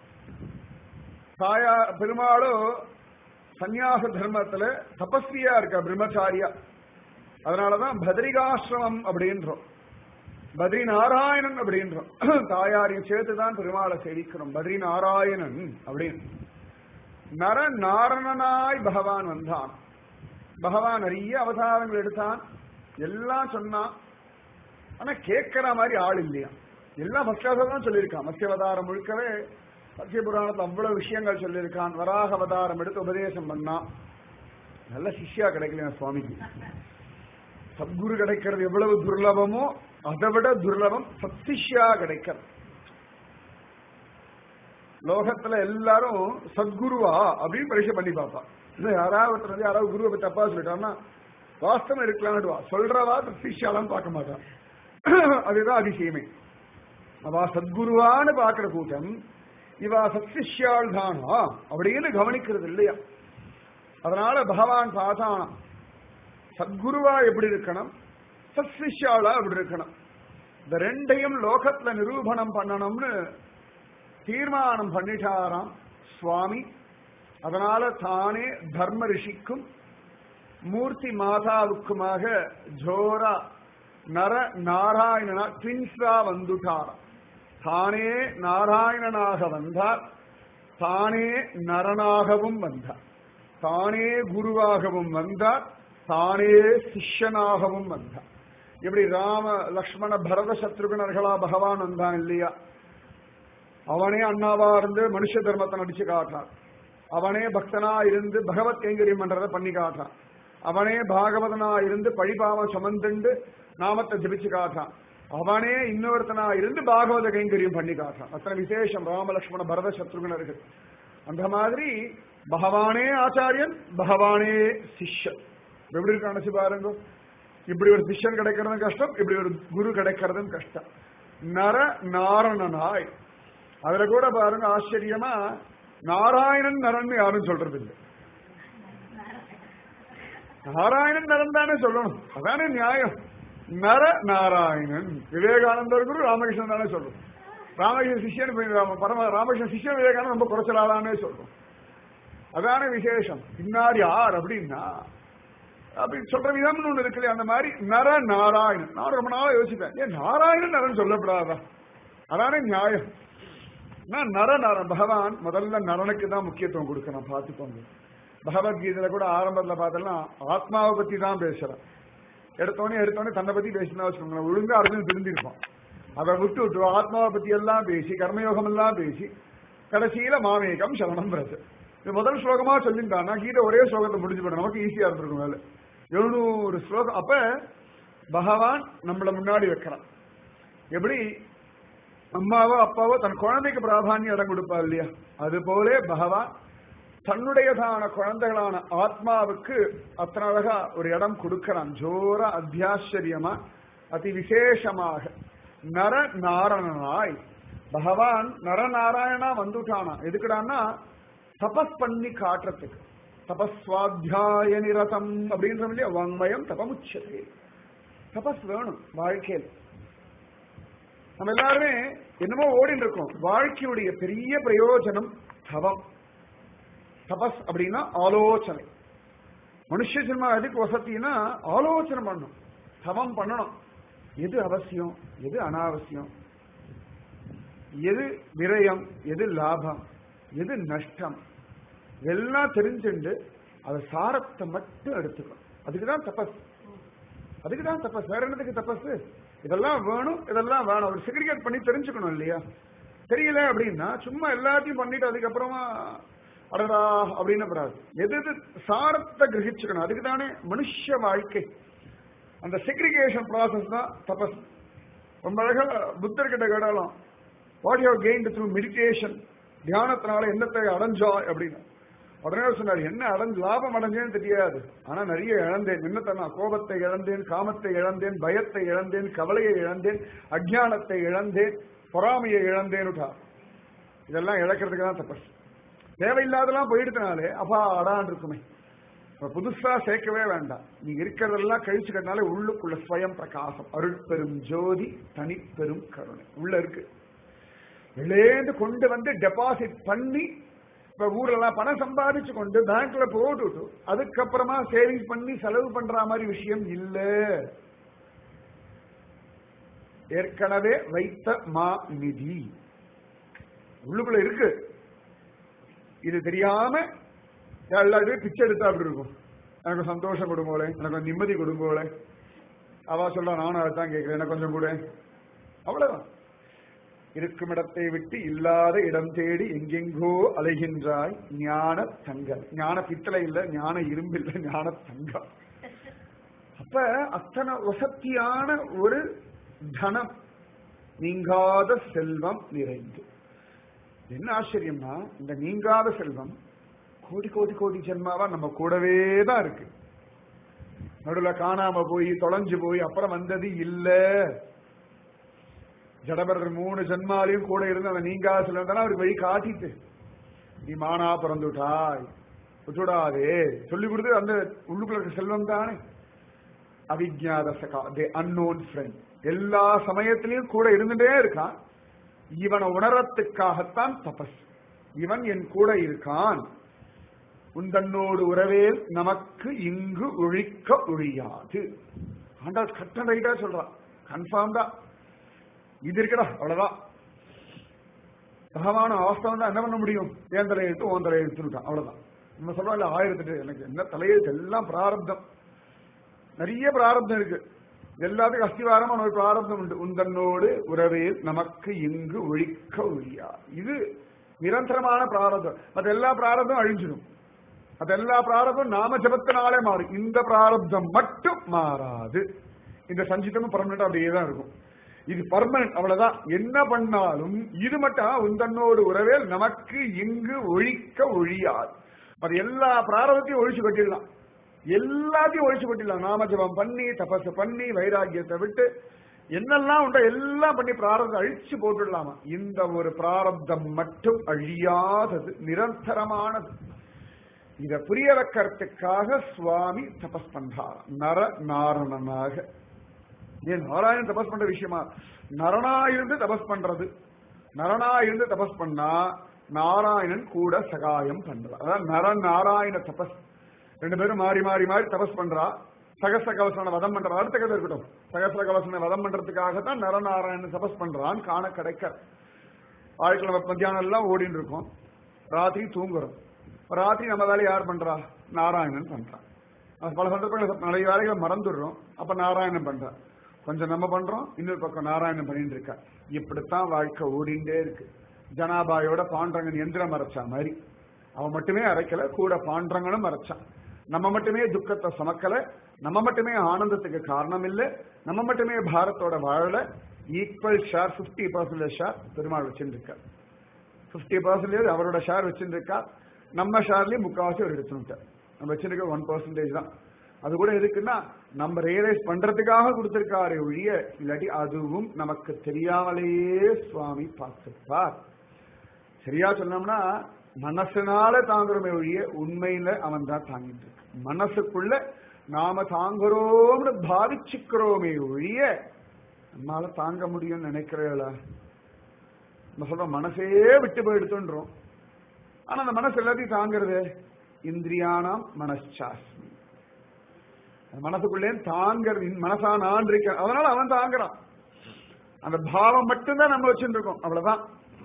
S1: தாயா பெருமாளோ சந்நியாச தர்மத்துல தபஸ்வியா இருக்க பிரம்மச்சாரியா அதனாலதான் பத்ரிகாசிரமம் அப்படின்றோம் பத்ரி நாராயணன் அப்படின்றோம் தாயாரையும் சேர்த்துதான் பெருமாளை சேவிக்கிறோம் பத்ரி நாராயணன் அப்படின்னு நர நாரணனாய் பகவான் வந்தான் பகவான் நிறைய அவதாரங்கள் எடுத்தான் எல்லாம் சொன்னான் ஆனா கேட்கிற மாதிரி ஆள் இல்லையா எல்லாம் மத்தியாவதாரம் தான் சொல்லியிருக்கான் மத்தியவதாரம் முழுக்கவே மத்திய புராணத்துல அவ்வளவு விஷயங்கள் சொல்லியிருக்கான் வராக அவதாரம் எடுத்து உபதேசம் பண்ணான் நல்ல சிஷ்யா கிடைக்கல சுவாமிக்கு சத்குரு கிடைக்கிறது எவ்வளவு துர்லபமோ அதை விட துர்லபம் சத்சிஷ்யா கிடைக்கிறது லோகத்துல எல்லாரும் சத்குருவா அப்படின்னு பரீட்சை பண்ணி பார்ப்பா இல்ல யாராவது ஒருத்தர் வந்து யாராவது குருவை பத்தி தப்பா சொல்லிட்டான்னா வாஸ்தவம் இருக்கலாம்னுவா சொல்றவா சிஷ்யாலாம் பார்க்க மாட்டான் அதுதான் அதிசயமே அவா சத்குருவான்னு பாக்குற கூட்டம் இவா சத்சிஷ்யாள் தானா அப்படின்னு கவனிக்கிறது இல்லையா அதனால பகவான் பார்த்தானாம் சத்குருவா எப்படி இருக்கணும் சத்சிஷ்யாளா எப்படி இருக்கணும் இந்த ரெண்டையும் லோகத்துல நிரூபணம் பண்ணணும்னு தீர்மானம் பண்ணிட்டாராம் சுவாமி அதனால தானே தர்ம ரிஷிக்கும் மூர்த்தி மாதாவுக்குமாக ஜோரா நர நாராயணனா ட்வின்ஸா வந்துட்டாராம் தானே நாராயணனாக வந்தார் தானே நரனாகவும் வந்தார் தானே குருவாகவும் வந்தார் தானே சிஷ்யனாகவும் வந்தார் இப்படி ராம லக்ஷ்மண பரத சத்ருகனர்களா பகவான் வந்தான் இல்லையா அவனே அண்ணாவா இருந்து மனுஷ தர்மத்தை நடிச்சு காட்டான் அவனே பக்தனா இருந்து பகவத் கைங்கரியம் பண்றதை பண்ணி காட்டான் அவனே பாகவதனா இருந்து பழிபாவம் சுமந்துண்டு நாமத்தை ஜபிச்சு காட்டான் அவனே இன்னொருத்தனா இருந்து பாகவத கைங்கரியம் பண்ணி காட்டான் அத்தனை விசேஷம் ராம லக்ஷ்மண பரத சத்ருகனர்கள் அந்த மாதிரி பகவானே ஆச்சாரியன் பகவானே சிஷ்யன் எப்படி இருக்கு நினைச்சு பாருங்க இப்படி ஒரு சிஷ்யன் கிடைக்கிறதும் கஷ்டம் இப்படி ஒரு குரு கிடைக்கிறதும் கஷ்டம் நர நாரணனாய் அதுல கூட பாருங்க ஆச்சரியமா நாராயணன் நரன் யாரும் சொல்றது இல்லை நாராயணன் நரன் தானே சொல்லணும் அதானே நியாயம் நர நாராயணன் விவேகானந்தர் குரு ராமகிருஷ்ணன் தானே சொல்றோம் ராமகிருஷ்ணன் சிஷ்யன் போய் ராம- பரம ராமகிருஷ்ணன் சிஷ்யன் விவேகானந்தர் ரொம்ப குறைச்சலாதானே சொல்றோம் அதானே விசேஷம் இன்னார் யார் அப்படின்னா அப்படி சொல்ற விதம்னு ஒண்ணு இருக்குல்ல அந்த மாதிரி நர நாராயணன் நான் ரொம்ப நாளா யோசிப்பேன் ஏன் நாராயணன் நரன் சொல்லப்படாதா அதானே நியாயம் நான் நர நரன் பகவான் முதல்ல நரனுக்கு தான் முக்கியத்துவம் கொடுக்கணும் பார்த்துக்கோங்க பகவத்கீதையில கூட ஆரம்பத்துல பார்த்தோம்னா ஆத்மாவை பத்தி தான் பேசுறேன் எடுத்தோடனே எடுத்தோடனே தன்னை பத்தி பேசினா வச்சுக்கோங்களேன் ஒழுங்கா அர்ஜுன் திருந்திருப்பான் அதை விட்டு விட்டு ஆத்மாவை பத்தி எல்லாம் பேசி கர்மயோகம் எல்லாம் பேசி கடைசியில மாமேகம் சரணம் பிரசு இது முதல் ஸ்லோகமா சொல்லியிருந்தான்னா கீதை ஒரே ஸ்லோகத்தை முடிஞ்சு போட நமக்கு ஈஸியா இருந்திருக்கும் மேல எழுநூறு ஸ்லோகம் அப்ப பகவான் நம்மள முன்னாடி வைக்கிறான் எப்படி அம்மாவோ அப்பாவோ தன் குழந்தைக்கு பிராதானியம் இடம் கொடுப்பா இல்லையா அது போல பகவான் தன்னுடையதான குழந்தைகளான ஆத்மாவுக்கு அத்தனை அழகா ஒரு இடம் கொடுக்கிறான் ஜோர அத்தியாச்சரியமா அதி விசேஷமாக நர நாரணனாய் பகவான் நரநாராயணா வந்துட்டானா எதுக்குடான்னா தபஸ் பண்ணி காட்டுறதுக்கு தபஸ்வாத்தியாய நிரதம் அப்படின்ற இல்லையா வாங்மயம் தபமுச்சதே தபஸ் வேணும் வாழ்க்கையில் நம்ம எல்லாருமே என்னமோ ஓடிட்டு இருக்கோம் வாழ்க்கையுடைய பெரிய பிரயோஜனம் தவம் தபஸ் அப்படின்னா ஆலோசனை மனுஷ ஜென்மா எதுக்கு வசதினா ஆலோசனை பண்ணணும் தவம் பண்ணணும் எது அவசியம் எது அனாவசியம் எது விரயம் எது லாபம் எது நஷ்டம் எல்லாம் தெரிஞ்சுண்டு அதை சாரத்தை மட்டும் எடுத்துக்கணும் அதுக்கு தான் தபஸ் அதுக்கு தான் தபஸ் வேற என்னதுக்கு தபஸ் இதெல்லாம் வேணும் இதெல்லாம் வேணும் ஒரு செக்ரிகேட் பண்ணி தெரிஞ்சுக்கணும் இல்லையா தெரியல அப்படின்னா சும்மா எல்லாத்தையும் பண்ணிட்டு அதுக்கப்புறமா அடடா அப்படின்னு கூடாது எது எது சாரத்தை கிரகிச்சுக்கணும் அதுக்கு தானே மனுஷ வாழ்க்கை அந்த செக்ரிகேஷன் ப்ராசஸ் தான் தபஸ் ரொம்ப அழகா புத்தர்கிட்ட கேட்டாலும் what you gained through meditation தியானத்தினால என்னத்தை அடைஞ்சோம் அப்படின்னு உடனே அவர் சொன்னார் என்ன அடைஞ்சு லாபம் அடைஞ்சேன்னு தெரியாது ஆனா நிறைய இழந்தேன் என்னத்தை நான் கோபத்தை இழந்தேன் காமத்தை இழந்தேன் பயத்தை இழந்தேன் கவலையை இழந்தேன் அஜ்ஞானத்தை இழந்தேன் பொறாமையை இழந்தேன்னுட்டா இதெல்லாம் இழக்கிறதுக்கு தான் தபஸ் தேவையில்லாதெல்லாம் போயிடுதுனாலே அப்பா அடான் இருக்குமே இப்ப புதுசா சேர்க்கவே வேண்டாம் நீங்க இருக்கிறதெல்லாம் கழிச்சுக்கிறதுனால உள்ளுக்குள்ள ஸ்வயம் பிரகாசம் அருட்பெரும் ஜோதி தனிப்பெரும் கருணை உள்ள இருக்கு வெளியேந்து கொண்டு வந்து டெபாசிட் பண்ணி இப்ப ஊரெல்லாம் பணம் சம்பாதிச்சு கொண்டு பேங்க்ல போட்டுட்டு அதுக்கப்புறமா சேவிங்ஸ் பண்ணி செலவு பண்ற மாதிரி விஷயம் இல்ல ஏற்கனவே வைத்த மா நிதி உள்ளுக்குள்ள இருக்கு இது தெரியாம எல்லாருமே பிச்சை எடுத்தா அப்படி இருக்கும் எனக்கு சந்தோஷம் கொடுங்கோளே எனக்கு நிம்மதி கொடுங்கோளே அவ சொல்றா நானும் அதான் கேட்கிறேன் எனக்கு கொஞ்சம் கூட அவ்வளவுதான் இருக்கும் இடத்தை விட்டு இல்லாத இடம் தேடி எங்கெங்கோ அலைகின்றாய் ஞான தங்கம் ஞான பித்தளை இல்ல ஞான இரும்பு இல்ல ஞான தங்கம் அப்ப அத்தனை வசத்தியான ஒரு தனம் நீங்காத செல்வம் நிறைந்து என்ன ஆச்சரியம்னா இந்த நீங்காத செல்வம் கோடி கோடி கோடி ஜென்மாவா நம்ம கூடவே தான் இருக்கு நடுவில் காணாம போய் தொலைஞ்சு போய் அப்புறம் வந்தது இல்ல ஜடபரர் மூணு ஜென்மாலையும் கூட இருந்து அவன் நீங்காத செல்வம் தானே அவருக்கு வழி காட்டிட்டு நீ மானா பிறந்துட்டாய் விட்டுடாதே சொல்லி கொடுத்து அந்த உள்ளுக்குள்ள இருக்க செல்வம் தானே அவிஜாத சகா தி அன்னோன் ஃப்ரெண்ட் எல்லா சமயத்திலையும் கூட இருந்துட்டே இருக்கான் இவனை உணரத்துக்காகத்தான் தபஸ் இவன் என் கூட இருக்கான் உந்தன்னோடு உறவேல் நமக்கு இங்கு ஒழிக்க ஒழியாது ஆண்டா கட்டன் ரைட்டா சொல்றான் கன்ஃபார்ம் தான் இது இருக்கடா அவ்வளவுதான் பகவான வாஸ்தவம் தான் என்ன பண்ண முடியும் ஏன் தலையெழுத்து ஓன் தலையெழுத்துட்டான் அவ்வளவுதான் நம்ம சொல்றோம் இல்ல ஆயிரத்தி எனக்கு என்ன தலையெழுத்து எல்லாம் பிராரப்தம் நிறைய பிராரப்தம் இருக்கு எல்லாத்துக்கும் அஸ்திவாரமான ஒரு பிராரப்தம் உண்டு உந்தன்னோடு உறவேல் நமக்கு இங்கு ஒழிக்க ஒழியா இது நிரந்தரமான பிராரப்தம் மற்ற எல்லா பிராரப்தம் அழிஞ்சிடும் அது எல்லா பிராரப்தம் நாம ஜபத்தினாலே மாறும் இந்த பிராரப்தம் மட்டும் மாறாது இந்த சஞ்சிதமும் பர்மனெண்ட் அப்படியே தான் இருக்கும் இது பர்மனன்ட் அவ்வளவுதான் என்ன பண்ணாலும் இது மட்டும் உந்தன்னோடு உறவேல் நமக்கு இங்கு ஒழிக்க ஒழியாது அது எல்லா பிராரபத்தையும் ஒழிச்சு கட்டிடலாம் எல்லாத்தையும் ஒழிச்சு கட்டிடலாம் நாம ஜபம் பண்ணி தபஸ் பண்ணி வைராக்கியத்தை விட்டு என்னெல்லாம் உண்டோ எல்லாம் பண்ணி பிராரப்தம் அழிச்சு போட்டுடலாமா இந்த ஒரு பிராரப்தம் மட்டும் அழியாதது நிரந்தரமானது இத புரிய வைக்கிறதுக்காக சுவாமி தபஸ் பண்றார் நர நாரணனாக ஏன் நாராயணன் தபஸ் பண்ற விஷயமா நரனா இருந்து தபஸ் பண்றது நரனா இருந்து தபஸ் பண்ணா நாராயணன் கூட சகாயம் பண்றார் அதான் நர நாராயண தபஸ் ரெண்டு பேரும் மாறி மாறி மாறி தபஸ் பண்றா சகச கவசனை வதம் பண்ற அடுத்த கதை இருக்கட்டும் சகச கவசனை வதம் பண்றதுக்காக தான் நரநாராயணன் தபஸ் பண்றான் காண கிடைக்க வாழ்க்கையில் நம்ம மத்தியானம் எல்லாம் ஓடின்னு இருக்கோம் ராத்திரி தூங்குறோம் ராத்திரி நம்ம வேலையை யார் பண்றா நாராயணன் பண்றான் பல சந்தர்ப்பங்கள் நிறைய வேலைகளை மறந்துடுறோம் அப்ப நாராயணன் பண்றான் கொஞ்சம் நம்ம பண்றோம் இன்னொரு பக்கம் நாராயணன் பண்ணிட்டு இருக்கா இப்படித்தான் வாழ்க்கை ஓடிண்டே இருக்கு ஜனாபாயோட பாண்டரங்கன் எந்திரம் அரைச்சா மாதிரி அவன் மட்டுமே அரைக்கல கூட பாண்டரங்கனும் அரைச்சான் நம்ம மட்டுமே துக்கத்தை சமக்கல நம்ம மட்டுமே ஆனந்தத்துக்கு காரணம் இல்லை நம்ம மட்டுமே பாரத்தோட வாழல equal share fifty percentage share Perumal வச்சுருக்கார் பிப்டி பர்சன்டேஜ் அவரோட ஷேர் வச்சுருக்கா நம்ம ஷேர்லயும் முக்காவாசி அவர் எடுத்துட்டார் நம்ம வச்சிருக்க ஒன் பர்சன்டேஜ் தான் அது கூட எதுக்குன்னா நம்ம ரியலைஸ் பண்றதுக்காக கொடுத்திருக்காரு ஒழிய இல்லாட்டி அதுவும் நமக்கு தெரியாமலேயே சுவாமி பார்த்துப்பார் சரியா சொன்னோம்னா மனசுனால தாங்குறோமே ஒழிய உண்மையில அவன் தான் தாங்கிட்டு இருக்கு மனசுக்குள்ள நாம தாங்குறோம்னு பாவிச்சுக்கிறோமே ஒழிய நம்மளால தாங்க முடியும்னு நினைக்கிறீங்களா நம்ம சொல்றோம் மனசே விட்டு போயிடுத்துன்றோம் ஆனா அந்த மனசு எல்லாத்தையும் தாங்கிறது இந்திரியானாம் மனசாஸ்மி அந்த மனசுக்குள்ளே தாங்கிறது மனசா நான் இருக்கேன் அதனால அவன் தாங்குறான் அந்த பாவம் மட்டும்தான் நம்ம வச்சுட்டு இருக்கோம் அவ்வளவுதான்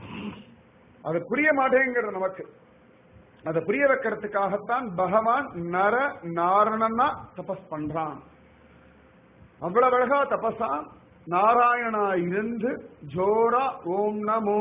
S1: அது புரிய மாட்டேங்கிறது நமக்கு அதை புரிய வைக்கிறதுக்காகத்தான் பகவான் நர நாரணனா தபஸ் பண்றான் அவ்வளவு அழகா தபஸா நாராயணா இருந்து ஜோரா ஓம் நமோ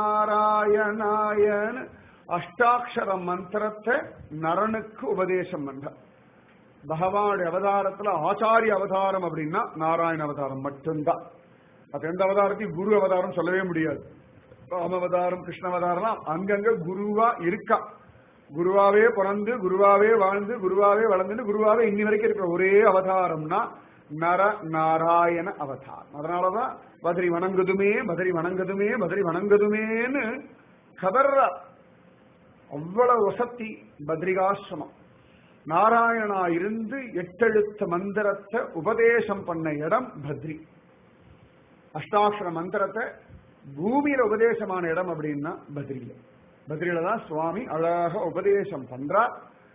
S1: நாராயணாயன் அஷ்டாட்சர மந்திரத்தை நரனுக்கு உபதேசம் பண்றார் பகவானுடைய அவதாரத்துல ஆச்சாரிய அவதாரம் அப்படின்னா நாராயண அவதாரம் மட்டும்தான் அது எந்த அவதாரத்தையும் குரு அவதாரம் சொல்லவே முடியாது ராம அவதாரம் கிருஷ்ண அவதாரம் அங்கங்க குருவா இருக்கா குருவாவே பிறந்து குருவாவே வாழ்ந்து குருவாவே வளர்ந்து குருவாவே இன்னி வரைக்கும் இருக்கிற ஒரே அவதாரம்னா நர நாராயண அவதாரம் அதனாலதான் பதரி வணங்குதுமே பதரி வணங்குதுமே பதரி வணங்குதுமேன்னு கதர்ற அவ்வளவு வசத்தி பத்ரிகாசிரமம் நாராயணனா இருந்து எட்டெழுத்த மந்திரத்தை உபதேசம் பண்ண இடம் பத்ரி அஷ்டாட்சர மந்திரத்தை பூமியில உபதேசமான இடம் அப்படின்னா பத்ரியில பத்ரியில தான் சுவாமி அழகா உபதேசம் பண்றார்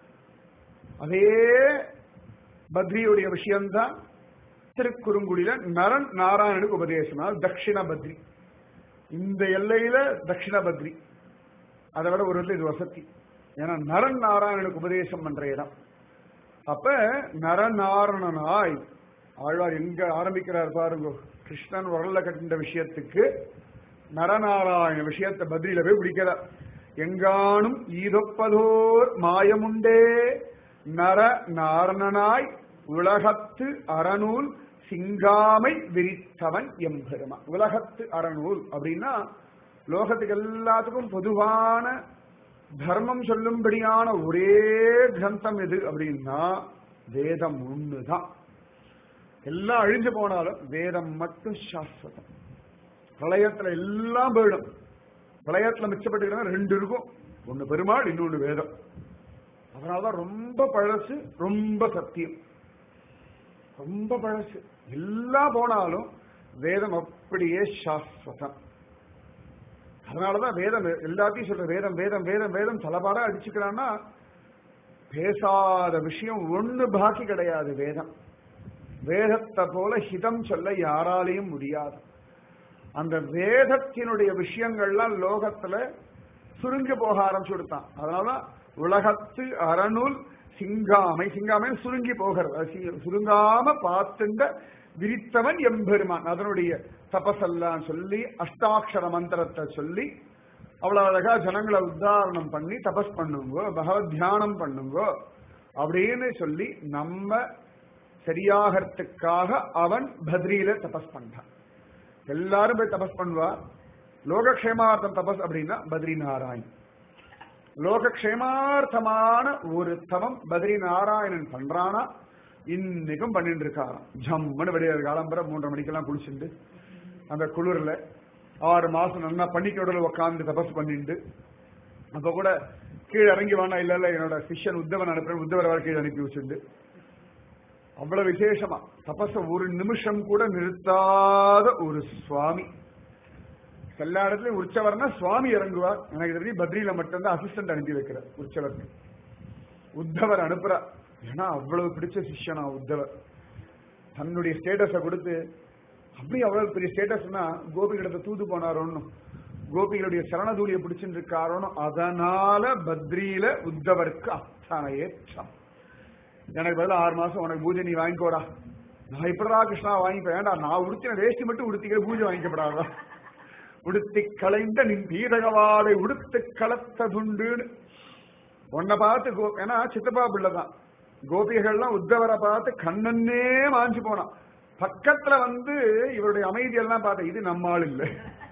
S1: அதே பத்ரியுடைய விஷயம்தான் திருக்குறுங்குடியில நரன் நாராயணனுக்கு உபதேசம் தட்சிண பத்ரி இந்த எல்லையில தட்சிண பத்ரி அதை விட ஒரு இது வசதி ஏன்னா நரன் நாராயணனுக்கு உபதேசம் பண்ற இடம் அப்ப நரநாரணனாய் ஆழ்வார் எங்க ஆரம்பிக்கிறார் பாருங்க கிருஷ்ணன் உரல்ல கட்டின்ற விஷயத்துக்கு நரநாராயண விஷயத்தை பதில போய் பிடிக்கிறார் எங்கானும் ஈதொப்பதோர் மாயமுண்டே நர நாரணனாய் உலகத்து அறநூல் சிங்காமை விரித்தவன் எம்பெருமா உலகத்து அறநூல் அப்படின்னா லோகத்துக்கு எல்லாத்துக்கும் பொதுவான தர்மம் சொல்லும்படியான ஒரே கிரந்தம் எது அப்படின்னா வேதம் ஒண்ணுதான் எல்லாம் அழிஞ்சு போனாலும் வேதம் மட்டும் சாஸ்வதம் பிரளயத்துல எல்லாம் போயிடும் பிரளயத்துல மிச்சப்பட்டுக்கிறாங்க ரெண்டு இருக்கும் ஒண்ணு பெருமாள் இன்னொன்னு வேதம் அதனாலதான் ரொம்ப பழசு ரொம்ப சத்தியம் ரொம்ப பழசு எல்லாம் போனாலும் வேதம் அப்படியே சாஸ்வதம் அதனாலதான் வேதம் எல்லாத்தையும் சொல்ற வேதம் வேதம் வேதம் வேதம் தலபாரா அடிச்சுக்கிறான்னா பேசாத விஷயம் ஒண்ணு பாக்கி கிடையாது வேதம் வேதத்தை போல ஹிதம் சொல்ல யாராலையும் முடியாது அந்த வேதத்தினுடைய விஷயங்கள்லாம் லோகத்துல சுருங்கி போக ஆரம்பிச்சு கொடுத்தான் அதனால உலகத்து அறநூல் சிங்காமை சிங்காமை சுருங்கி போகிறது அது சி- சுருங்காம பார்த்துண்ட விரித்தவன் எம்பெருமான் அதனுடைய தபசெல்லாம் சொல்லி அஷ்டாட்சர மந்திரத்தை சொல்லி அவ்வளவு அழகா ஜனங்களை உத்தாரணம் பண்ணி தபஸ் பண்ணுங்கோ பகவத் தியானம் பண்ணுங்கோ அப்படின்னு சொல்லி நம்ம சரியாகிறதுக்காக அவன் பத்ரியில தபஸ் பண்றான் எல்லாரும் போய் தபஸ் பண்ணுவார் லோகக்ஷேமார்த்தம் தபஸ் அப்படின்னா பத்ரி நாராயண் லோகக்ஷேமார்த்தமான ஒரு தவம் பத்ரி நாராயணன் பண்றானா இன்னைக்கும் பண்ணிட்டு இருக்காராம் ஜம்முன்னு விடையாது காலம்பரம் மூன்றரை மணிக்கெல்லாம் குளிச்சுண்டு அந்த குளிர்ல ஆறு மாசம் நல்லா பனிக்கோடல உட்காந்து தபஸ் பண்ணிட்டு அப்ப கூட கீழே இறங்கி வானா இல்ல இல்ல என்னோட சிஷ்யன் உத்தவன் அனுப்புறேன் உத்தவரை வர கீழே அனுப்பி வச்சுண்டு அவ்வளவு விசேஷமா தபஸ ஒரு நிமிஷம் கூட நிறுத்தாத ஒரு சுவாமி எல்லா இடத்துலயும் உற்சவர்னா சுவாமி இறங்குவார் எனக்கு தெரிஞ்சு பத்ரியில மட்டும்தான் அசிஸ்டன்ட் அனுப்பி வைக்கிறார் உற்சவருக்கு உத்தவர் அனுப்புறார் ஏன்னா அவ்வளவு பிடிச்ச சிஷ்யனா உத்தவர் தன்னுடைய ஸ்டேட்டஸ கொடுத்து அப்படி அவ்வளவு பெரிய ஸ்டேட்டஸ்னா கோபிகிடத்தை தூது போனாரோன்னு கோபிகளுடைய சரணதூலியை பிடிச்சிட்டு இருக்காரோன்னு அதனால பத்ரியில உத்தவருக்கு அத்தனை ஏற்றம் எனக்கு பதிலா ஆறு மாசம் உனக்கு பூஜை நீ வாங்கிக்கோடா நான் இப்படா கிருஷ்ணா வாங்கிப்பேன் வேண்டாம் நான் உடுத்தின வேஷ்டி மட்டும் உடுத்திக்கிற பூஜை வாங்கிக்கப்படாதா உடுத்தி களைந்த நின் பீரகவாடை உடுத்து கலத்ததுண்டுன்னு உன்னை பார்த்து கோ ஏன்னா சித்தப்பா பிள்ளைதான் கோபிகள்லாம் உத்தவரை பார்த்து கண்ணன்னே மாஞ்சு போனான் பக்கத்துல வந்து இவருடைய அமைதியெல்லாம் பார்த்த இது நம்ம ஆள் இல்லை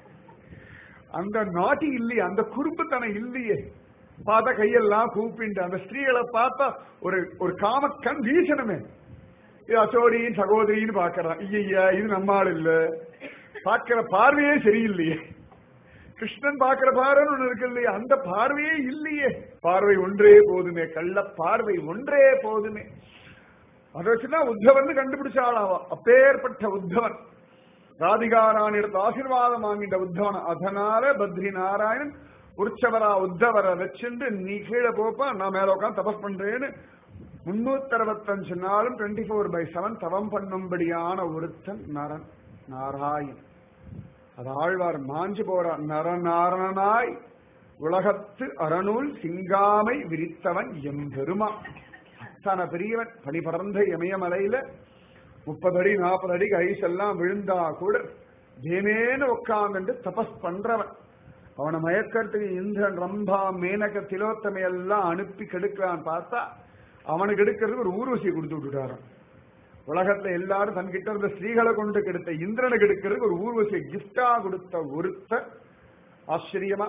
S1: அந்த நாட்டி இல்லையே அந்த குறும்புத்தனம் இல்லையே பார்த்தா கையெல்லாம் கூப்பிண்டு அந்த ஸ்திரீகளை பார்த்தா ஒரு ஒரு காமக்கண் வீசணுமே இது அச்சோடியின் சகோதரின்னு பாக்குறான் ஐயா இது நம்ம ஆள் இல்ல பாக்குற பார்வையே சரியில்லையே கிருஷ்ணன் பாக்குற பார்வைன்னு ஒண்ணு இருக்கு இல்லையா அந்த பார்வையே இல்லையே பார்வை ஒன்றே போதுமே கள்ள பார்வை ஒன்றே போதுமே அதை வச்சுதான் உத்தவன் கண்டுபிடிச்சாளாவா அப்பேற்பட்ட உத்தவன் ராதிகாராணிடத்து ஆசீர்வாதம் வாங்கிட்ட உத்தவன் அதனால பத்ரி நாராயணன் உற்சவரா உத்தவரை வச்சுண்டு நீ கீழே போப்பா நான் மேல உட்காந்து தபஸ் பண்றேன்னு முன்னூத்தி அறுபத்தஞ்சு நாளும் டுவெண்ட்டி ஃபோர் பை செவன் தவம் பண்ணும்படியான ஒருத்தன் நரன் நாராயண் அது ஆழ்வார் மாஞ்சு போறார் நரநாரணனாய் உலகத்து அறநூல் சிங்காமை விரித்தவன் எம்பெருமா அத்தனை பெரியவன் பனி பறந்த இமயமலையில முப்பது அடி நாற்பது அடி ஐஸ் எல்லாம் விழுந்தா கூட தேமேன்னு உட்கார்ந்து தபஸ் பண்றவன் அவனை மயக்கத்துக்கு இந்திரன் ரம்பா மேனக திலோத்தமை எல்லாம் அனுப்பி கெடுக்கிறான் பார்த்தா அவனுக்கு எடுக்கிறதுக்கு ஒரு ஊர்வசியை கொடுத்து விட்டுட்டாரான் உலகத்துல எல்லாரும் தன்கிட்ட இருந்த ஸ்ரீகளை கொண்டு கெடுத்த இந்திரனுக்கு எடுக்கிறதுக்கு ஒரு ஊர்வசியை கிஃப்டா கொடுத்த ஒருத்த ஆச்சரியமா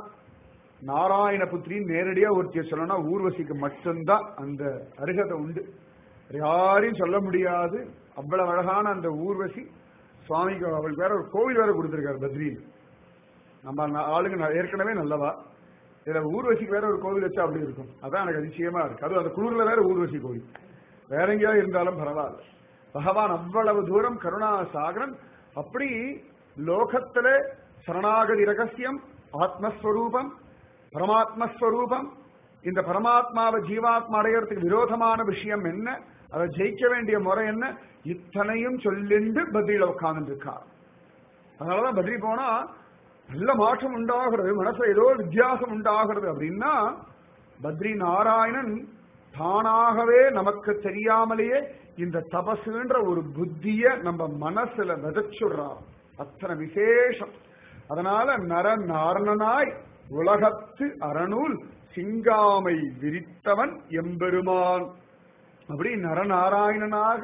S1: நாராயண புத்திரி நேரடியா ஒருத்திய சொல்லணும்னா ஊர்வசிக்கு மட்டும்தான் அந்த அருகதை உண்டு யாரையும் சொல்ல முடியாது அவ்வளவு அழகான அந்த ஊர்வசி சுவாமிக்கு அவளுக்கு வேற ஒரு கோவில் வேற கொடுத்திருக்காரு பத்ரியில் நம்ம ந- ஆளுங்க ந- ஏற்கனவே நல்லவா இதுல ஊர்வசிக்கு வேற ஒரு கோவில் வச்சா அப்படி இருக்கும் அதான் எனக்கு அதிசயமா இருக்கு அது அந்த குளூர்ல வேற ஊர்வசி கோவில் வேற எங்கேயா இருந்தாலும் பரவாயில்ல பகவான் அவ்வளவு தூரம் கருணா சாகரன் அப்படி லோகத்துல சரணாகதி ரகசியம் ஆத்மஸ்வரூபம் பரமாத்மஸ்வரூபம் இந்த பரமாத்மாவை ஜீவாத்மா அடையறதுக்கு விரோதமான விஷயம் என்ன அதை ஜெயிக்க வேண்டிய முறை என்ன இத்தனையும் சொல்லிண்டு பதில உட்கார்ந்து இருக்கார் அதனாலதான் பத்ரி போனா நல்ல மாற்றம் உண்டாகிறது மனசுல ஏதோ வித்தியாசம் உண்டாகிறது அப்படின்னா பத்ரி நாராயணன் தானாகவே நமக்கு தெரியாமலேயே இந்த தபசுன்ற ஒரு புத்திய நம்ம மனசுல விதைச்சுடுறார் அத்தனை விசேஷம் அதனால நர நாரணனாய் உலகத்து அறநூல் சிங்காமை விரித்தவன் எம்பெருமான் அப்படி நரநாராயணனாக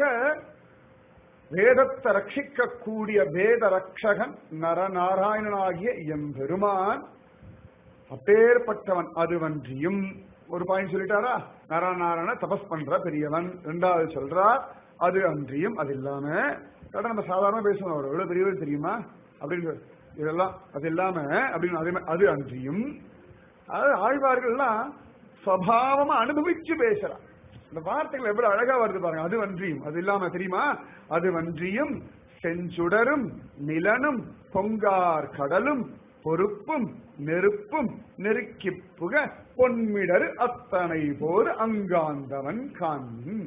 S1: வேதத்தை ரட்சிக்க கூடிய வேத ரட்சகன் நரநாராயணனாகிய எம்பெருமான் அப்பேற்பட்டவன் அதுவன்றியும் ஒரு பாயிண்ட் சொல்லிட்டாரா நரநாராயண தபஸ் பண்ற பெரியவன் ரெண்டாவது சொல்றார் அது அன்றியும் அது இல்லாம கேட்டா நம்ம சாதாரண பேசுவோம் அவர் எவ்வளவு பெரியவர் தெரியுமா அப்படின்னு இதெல்லாம் அது இல்லாம அப்படின்னு அதே மாதிரி அது அன்றியும் அது ஆழ்வார்கள்லாம் சுவாவமா அனுபவிச்சு பேசுறான் இந்த வார்த்தைகள் எவ்வளவு அழகா வருது பாருங்க அது வன்றியும் அது இல்லாம தெரியுமா அது வன்றியும் செஞ்சுடரும் நிலனும் பொங்கார் கடலும் பொறுப்பும் நெருப்பும் நெருக்கி புக பொன்மிடரு அத்தனை போர் அங்காந்தவன் காண்மின்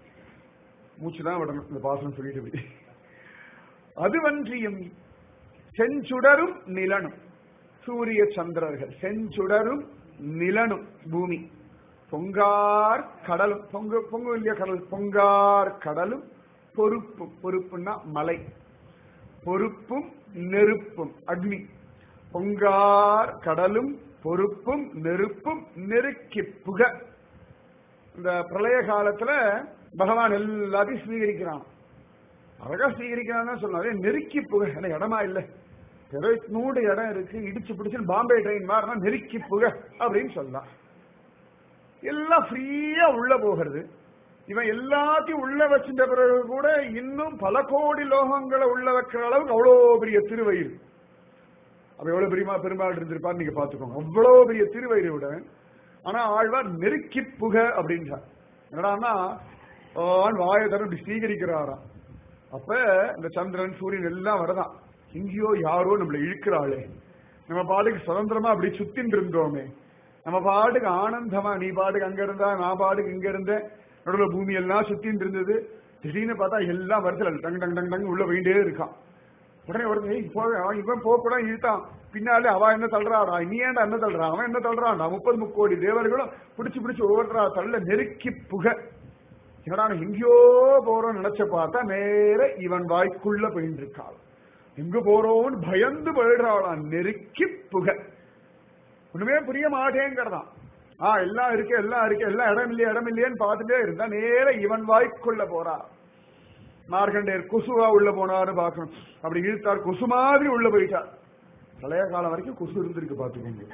S1: மூச்சுதான் விடணும் இந்த பாசனம் சொல்லிட்டு போய் அதுவன்றியும் செஞ்சுடரும் நிலனும் சூரிய சந்திரர்கள் செஞ்சுடரும் நிலனும் பூமி பொங்கார் கடலும் பொங்கு பொங்கு இல்லையா கடல் பொங்கார் கடலும் பொறுப்பு பொறுப்புன்னா மலை பொறுப்பும் நெருப்பும் அக்னி பொங்கார் கடலும் பொறுப்பும் நெருப்பும் நெருக்கி புக இந்த பிரளய காலத்துல பகவான் எல்லாத்தையும் ஸ்வீகரிக்கிறான் அழகா ஸ்வீகரிக்கிறான்னு சொல்லலாம் நெருக்கி புக எனக்கு இடமா இல்ல நூறு இடம் இருக்கு இடிச்சு பிடிச்சு பாம்பே ட்ரெயின் மாறினா நெருக்கி புக அப்படின்னு சொல்லலாம் எல்லாம் ஃப்ரீயா உள்ள போகிறது இவன் எல்லாத்தையும் உள்ள வச்சிருந்த பிறகு கூட இன்னும் பல கோடி லோகங்களை உள்ள வைக்கிற அளவுக்கு அவ்வளவு பெரிய திருவயிறு அப்ப எவ்வளவு பெரியமா பெருமாள் இருந்திருப்பார் நீங்க பாத்துக்கோங்க அவ்வளவு பெரிய திருவயிறு விட ஆனா ஆழ்வார் நெருக்கி புக அப்படின்றார் என்னடான்னா ஆண் வாயை தர இப்படி ஸ்வீகரிக்கிறாராம் அப்ப இந்த சந்திரன் சூரியன் எல்லாம் வரதான் எங்கேயோ யாரோ நம்மளை இழுக்கிறாளே நம்ம பாட்டுக்கு சுதந்திரமா அப்படி சுத்தின்னு இருந்தோமே நம்ம பாட்டுக்கு ஆனந்தமா நீ பாட்டுக்கு அங்க இருந்தா நான் பாட்டுக்கு இங்க இருந்தேன் நடுவில் பூமி எல்லாம் சுத்தின்னு இருந்தது திடீர்னு பார்த்தா எல்லாம் வருஷம் டங் டங் டங் டங் உள்ள போயிட்டே இருக்கான் உடனே உடனே "ஏய், போ இவன் போக கூட இழுத்தான் பின்னாலே அவ என்ன தள்ளுறாடா நீ ஏன்டா என்ன தள்ளுறான் அவன் என்ன தள்ளுறான்டா முப்பது முக்கோடி தேவர்களும் பிடிச்சு பிடிச்சு ஒவ்வொருத்தரா தள்ள நெருக்கி புக என்னடா நான் எங்கேயோ போறோம் நினைச்ச பார்த்தா நேர இவன் வாய்க்குள்ள போயிட்டு இருக்காள் எங்க போறோம்னு பயந்து போயிடுறாளாம் நெருக்கி புக ஒண்ணுமே புரிய மாட்டேங்கிறதான் ஆ எல்லாம் இருக்கு எல்லாம் இருக்கு எல்லாம் இடம் இல்லையே இடம் இல்லையேன்னு பார்த்துட்டே இருந்தா நேர இவன் வாய்க்குள்ள போறா மார்கண்டேயர் குசுவா உள்ள போனாரு பார்க்கணும் அப்படி இழுத்தார் குசு மாதிரி உள்ள போயிட்டார் பழைய காலம் வரைக்கும் குசு இருந்திருக்கு பாத்துக்கோங்க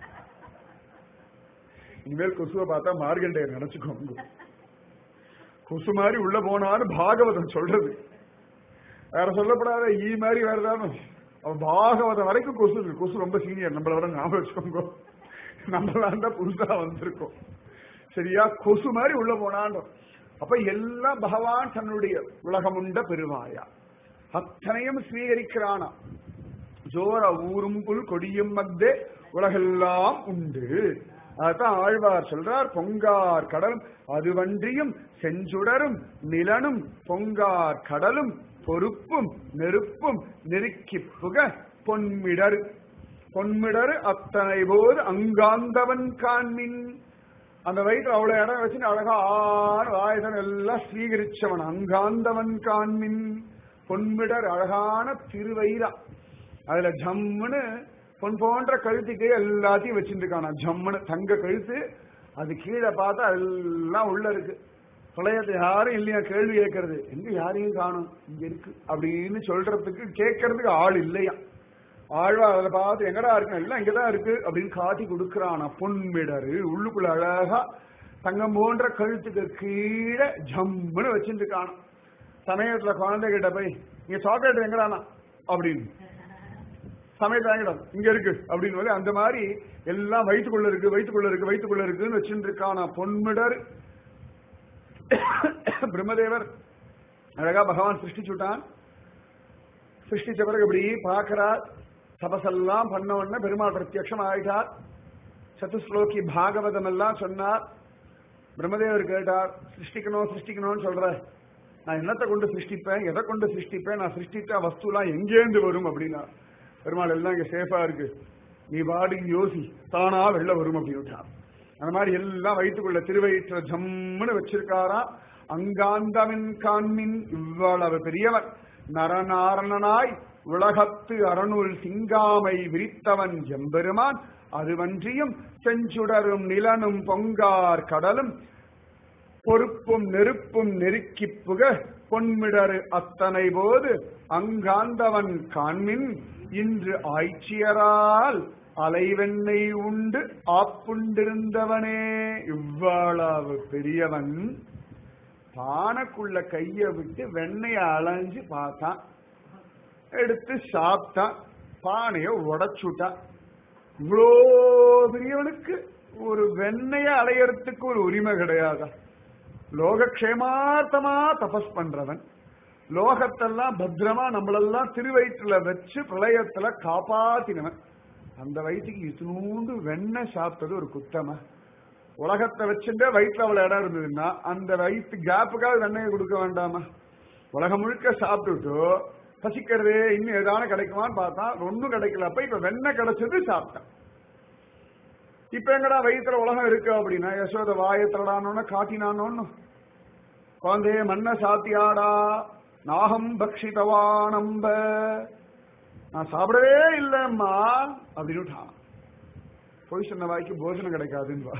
S1: இனிமேல் குசுவை பார்த்தா மார்கண்டேயர் நினைச்சுக்கோங்க குசு மாதிரி உள்ள போனாரு பாகவதம் சொல்றது வேற சொல்லப்படாத ஈ மாதிரி வேற ஏதாவது அவ பாகவதம் வரைக்கும் கொசு இருக்கு கொசு ரொம்ப சீனியர் நம்மள விட ஞாபகம் வச்சுக்கோங்க நம்மளாம் தான் புதுசா வந்திருக்கோம் சரியா கொசு மாதிரி உள்ள போனாண்டோம் அப்ப எல்லாம் பகவான் தன்னுடைய உலகமுண்ட பெருவாயா அத்தனையும் ஸ்வீகரிக்கிறானா ஜோர ஊரும் புல் கொடியும் மத்தே உலகெல்லாம் உண்டு அதான் ஆழ்வார் சொல்றார் பொங்கார் கடலும் அதுவன்றியும் செஞ்சுடரும் நிலனும் பொங்கார் கடலும் பொறுப்பும் நெருப்பும் நெருக்கி புக பொன்மிடர் பொன்மிடர் அத்தனை போது அங்காந்தவன் காண்மின் அந்த வயிற்று அவ்வளவு இடம் வச்சு அழகா ஆறு ஆயுதம் எல்லாம் ஸ்வீகரிச்சவன் அங்காந்தவன் காண்மின் பொன்மிடர் அழகான திருவயிறா அதுல ஜம்முன்னு பொன் போன்ற கழுத்துக்கு எல்லாத்தையும் வச்சுருக்கானா ஜம்முன்னு தங்க கழுத்து அது கீழே பார்த்தா எல்லாம் உள்ள இருக்கு பிரளயத்தை யாரும் இல்லையா கேள்வி கேட்கறது எங்க யாரையும் காணும் இங்க இருக்கு அப்படின்னு சொல்றதுக்கு கேட்கறதுக்கு ஆள் இல்லையா ஆழ்வா அதை பார்த்து எங்கடா இருக்கு எல்லாம் இங்கதான் இருக்கு அப்படின்னு காட்டி கொடுக்கறானா பொன்மிடரு உள்ளுக்குள்ள அழகா தங்கம் போன்ற கழுத்துக்கு கீழே ஜம்முன்னு வச்சுருக்கானா சமயத்துல குழந்தைகிட்ட போய் இங்க சாக்லேட் எங்கடானா அப்படின்னு சமயத்தை வாங்கிடும் இங்க இருக்கு அப்படின்னு சொல்லி அந்த மாதிரி எல்லாம் வயிற்றுக்குள்ள இருக்கு வயிற்றுக்குள்ள இருக்கு வயிற்றுக்குள்ள இருக்குன்னு வச்சுட்டு இருக்கானா பொன்மிடர் பிரம்மதேவர் அழகா பகவான் சிருஷ்டிச்சுட்டான் சிருஷ்டிச்ச பிறகு இப்படி பார்க்கிறார் தபசெல்லாம் பண்ண உடனே பெருமாள் பிரத்யக்ஷம் ஆயிட்டார் சதுஸ்லோகி பாகவதம் எல்லாம் சொன்னார் பிரம்மதேவர் கேட்டார் சிருஷ்டிக்கணும் சிருஷ்டிக்கணும்னு சொல்ற நான் என்னத்தை கொண்டு சிருஷ்டிப்பேன் எதை கொண்டு சிருஷ்டிப்பேன் நான் சிருஷ்டித்த வஸ்துலாம் எங்கேருந்து வரும் அப்படின்னா பெருமாள் எல்லாம் இங்க சேஃபா இருக்கு நீ பாடி யோசி தானா வெளில வரும் அப்படின்ட்டான் அந்த மாதிரி எல்லாம் வயிற்றுக்குள்ள திருவயிற்ற ஜம்முன்னு வச்சிருக்காராம் அங்காந்தவன் காண்மின் இவ்வளவு பெரியவன் நரநாரணனாய் உலகத்து அறநூல் சிங்காமை விரித்தவன் எம்பெருமான் அதுவன்றியும் செஞ்சுடரும் நிலனும் பொங்கார் கடலும் பொறுப்பும் நெருப்பும் நெருக்கி புக பொன்மிடரு அத்தனை போது அங்காந்தவன் காண்மின் இன்று ஆய்ச்சியரால் அலைவெண்ணை உண்டு ஆப்புண்டிருந்தவனே இவ்வளவு பெரியவன் பானைக்குள்ள கைய விட்டு வெண்ணெய அலைஞ்சு பார்த்தான் எடுத்து சாப்பிட்டான் பானைய உடைச்சுட்டான் இவ்வளோ பெரியவனுக்கு ஒரு வெண்ணெய அலையறதுக்கு ஒரு உரிமை கிடையாதா லோகக்ஷேமார்த்தமா தபஸ் பண்றவன் லோகத்தெல்லாம் பத்திரமா நம்மளெல்லாம் திருவயிற்றுல வச்சு பிரளயத்துல காப்பாத்தினவன் அந்த வயிற்றுக்கு இத்தினூண்டு வெண்ணெய் சாப்பிட்டது ஒரு குத்தமா உலகத்தை வச்சுட்டே வயிற்றுல அவ்வளவு இடம் இருந்ததுன்னா அந்த வயிற்று கேப்புக்காக வெண்ணெயை கொடுக்க வேண்டாமா உலகம் முழுக்க சாப்பிட்டுட்டு பசிக்கிறதே இன்னும் ஏதான கிடைக்குமான்னு பார்த்தா ஒன்னும் கிடைக்கல அப்ப இப்ப வெண்ணெய் கிடைச்சது சாப்பிட்டேன் இப்ப எங்கடா வயிற்றுல உலகம் இருக்கு அப்படின்னா யசோத வாயத்திரடானோன்னு காட்டினானோன்னு குழந்தைய மண்ண சாத்தியாடா நாகம் பக்ஷிதவானம்ப நான் சாப்பிடவே இல்லைம்மா அப்படின்னு பொய் சொன்ன வாய்க்கு போஜனம் கிடைக்காதுன்னு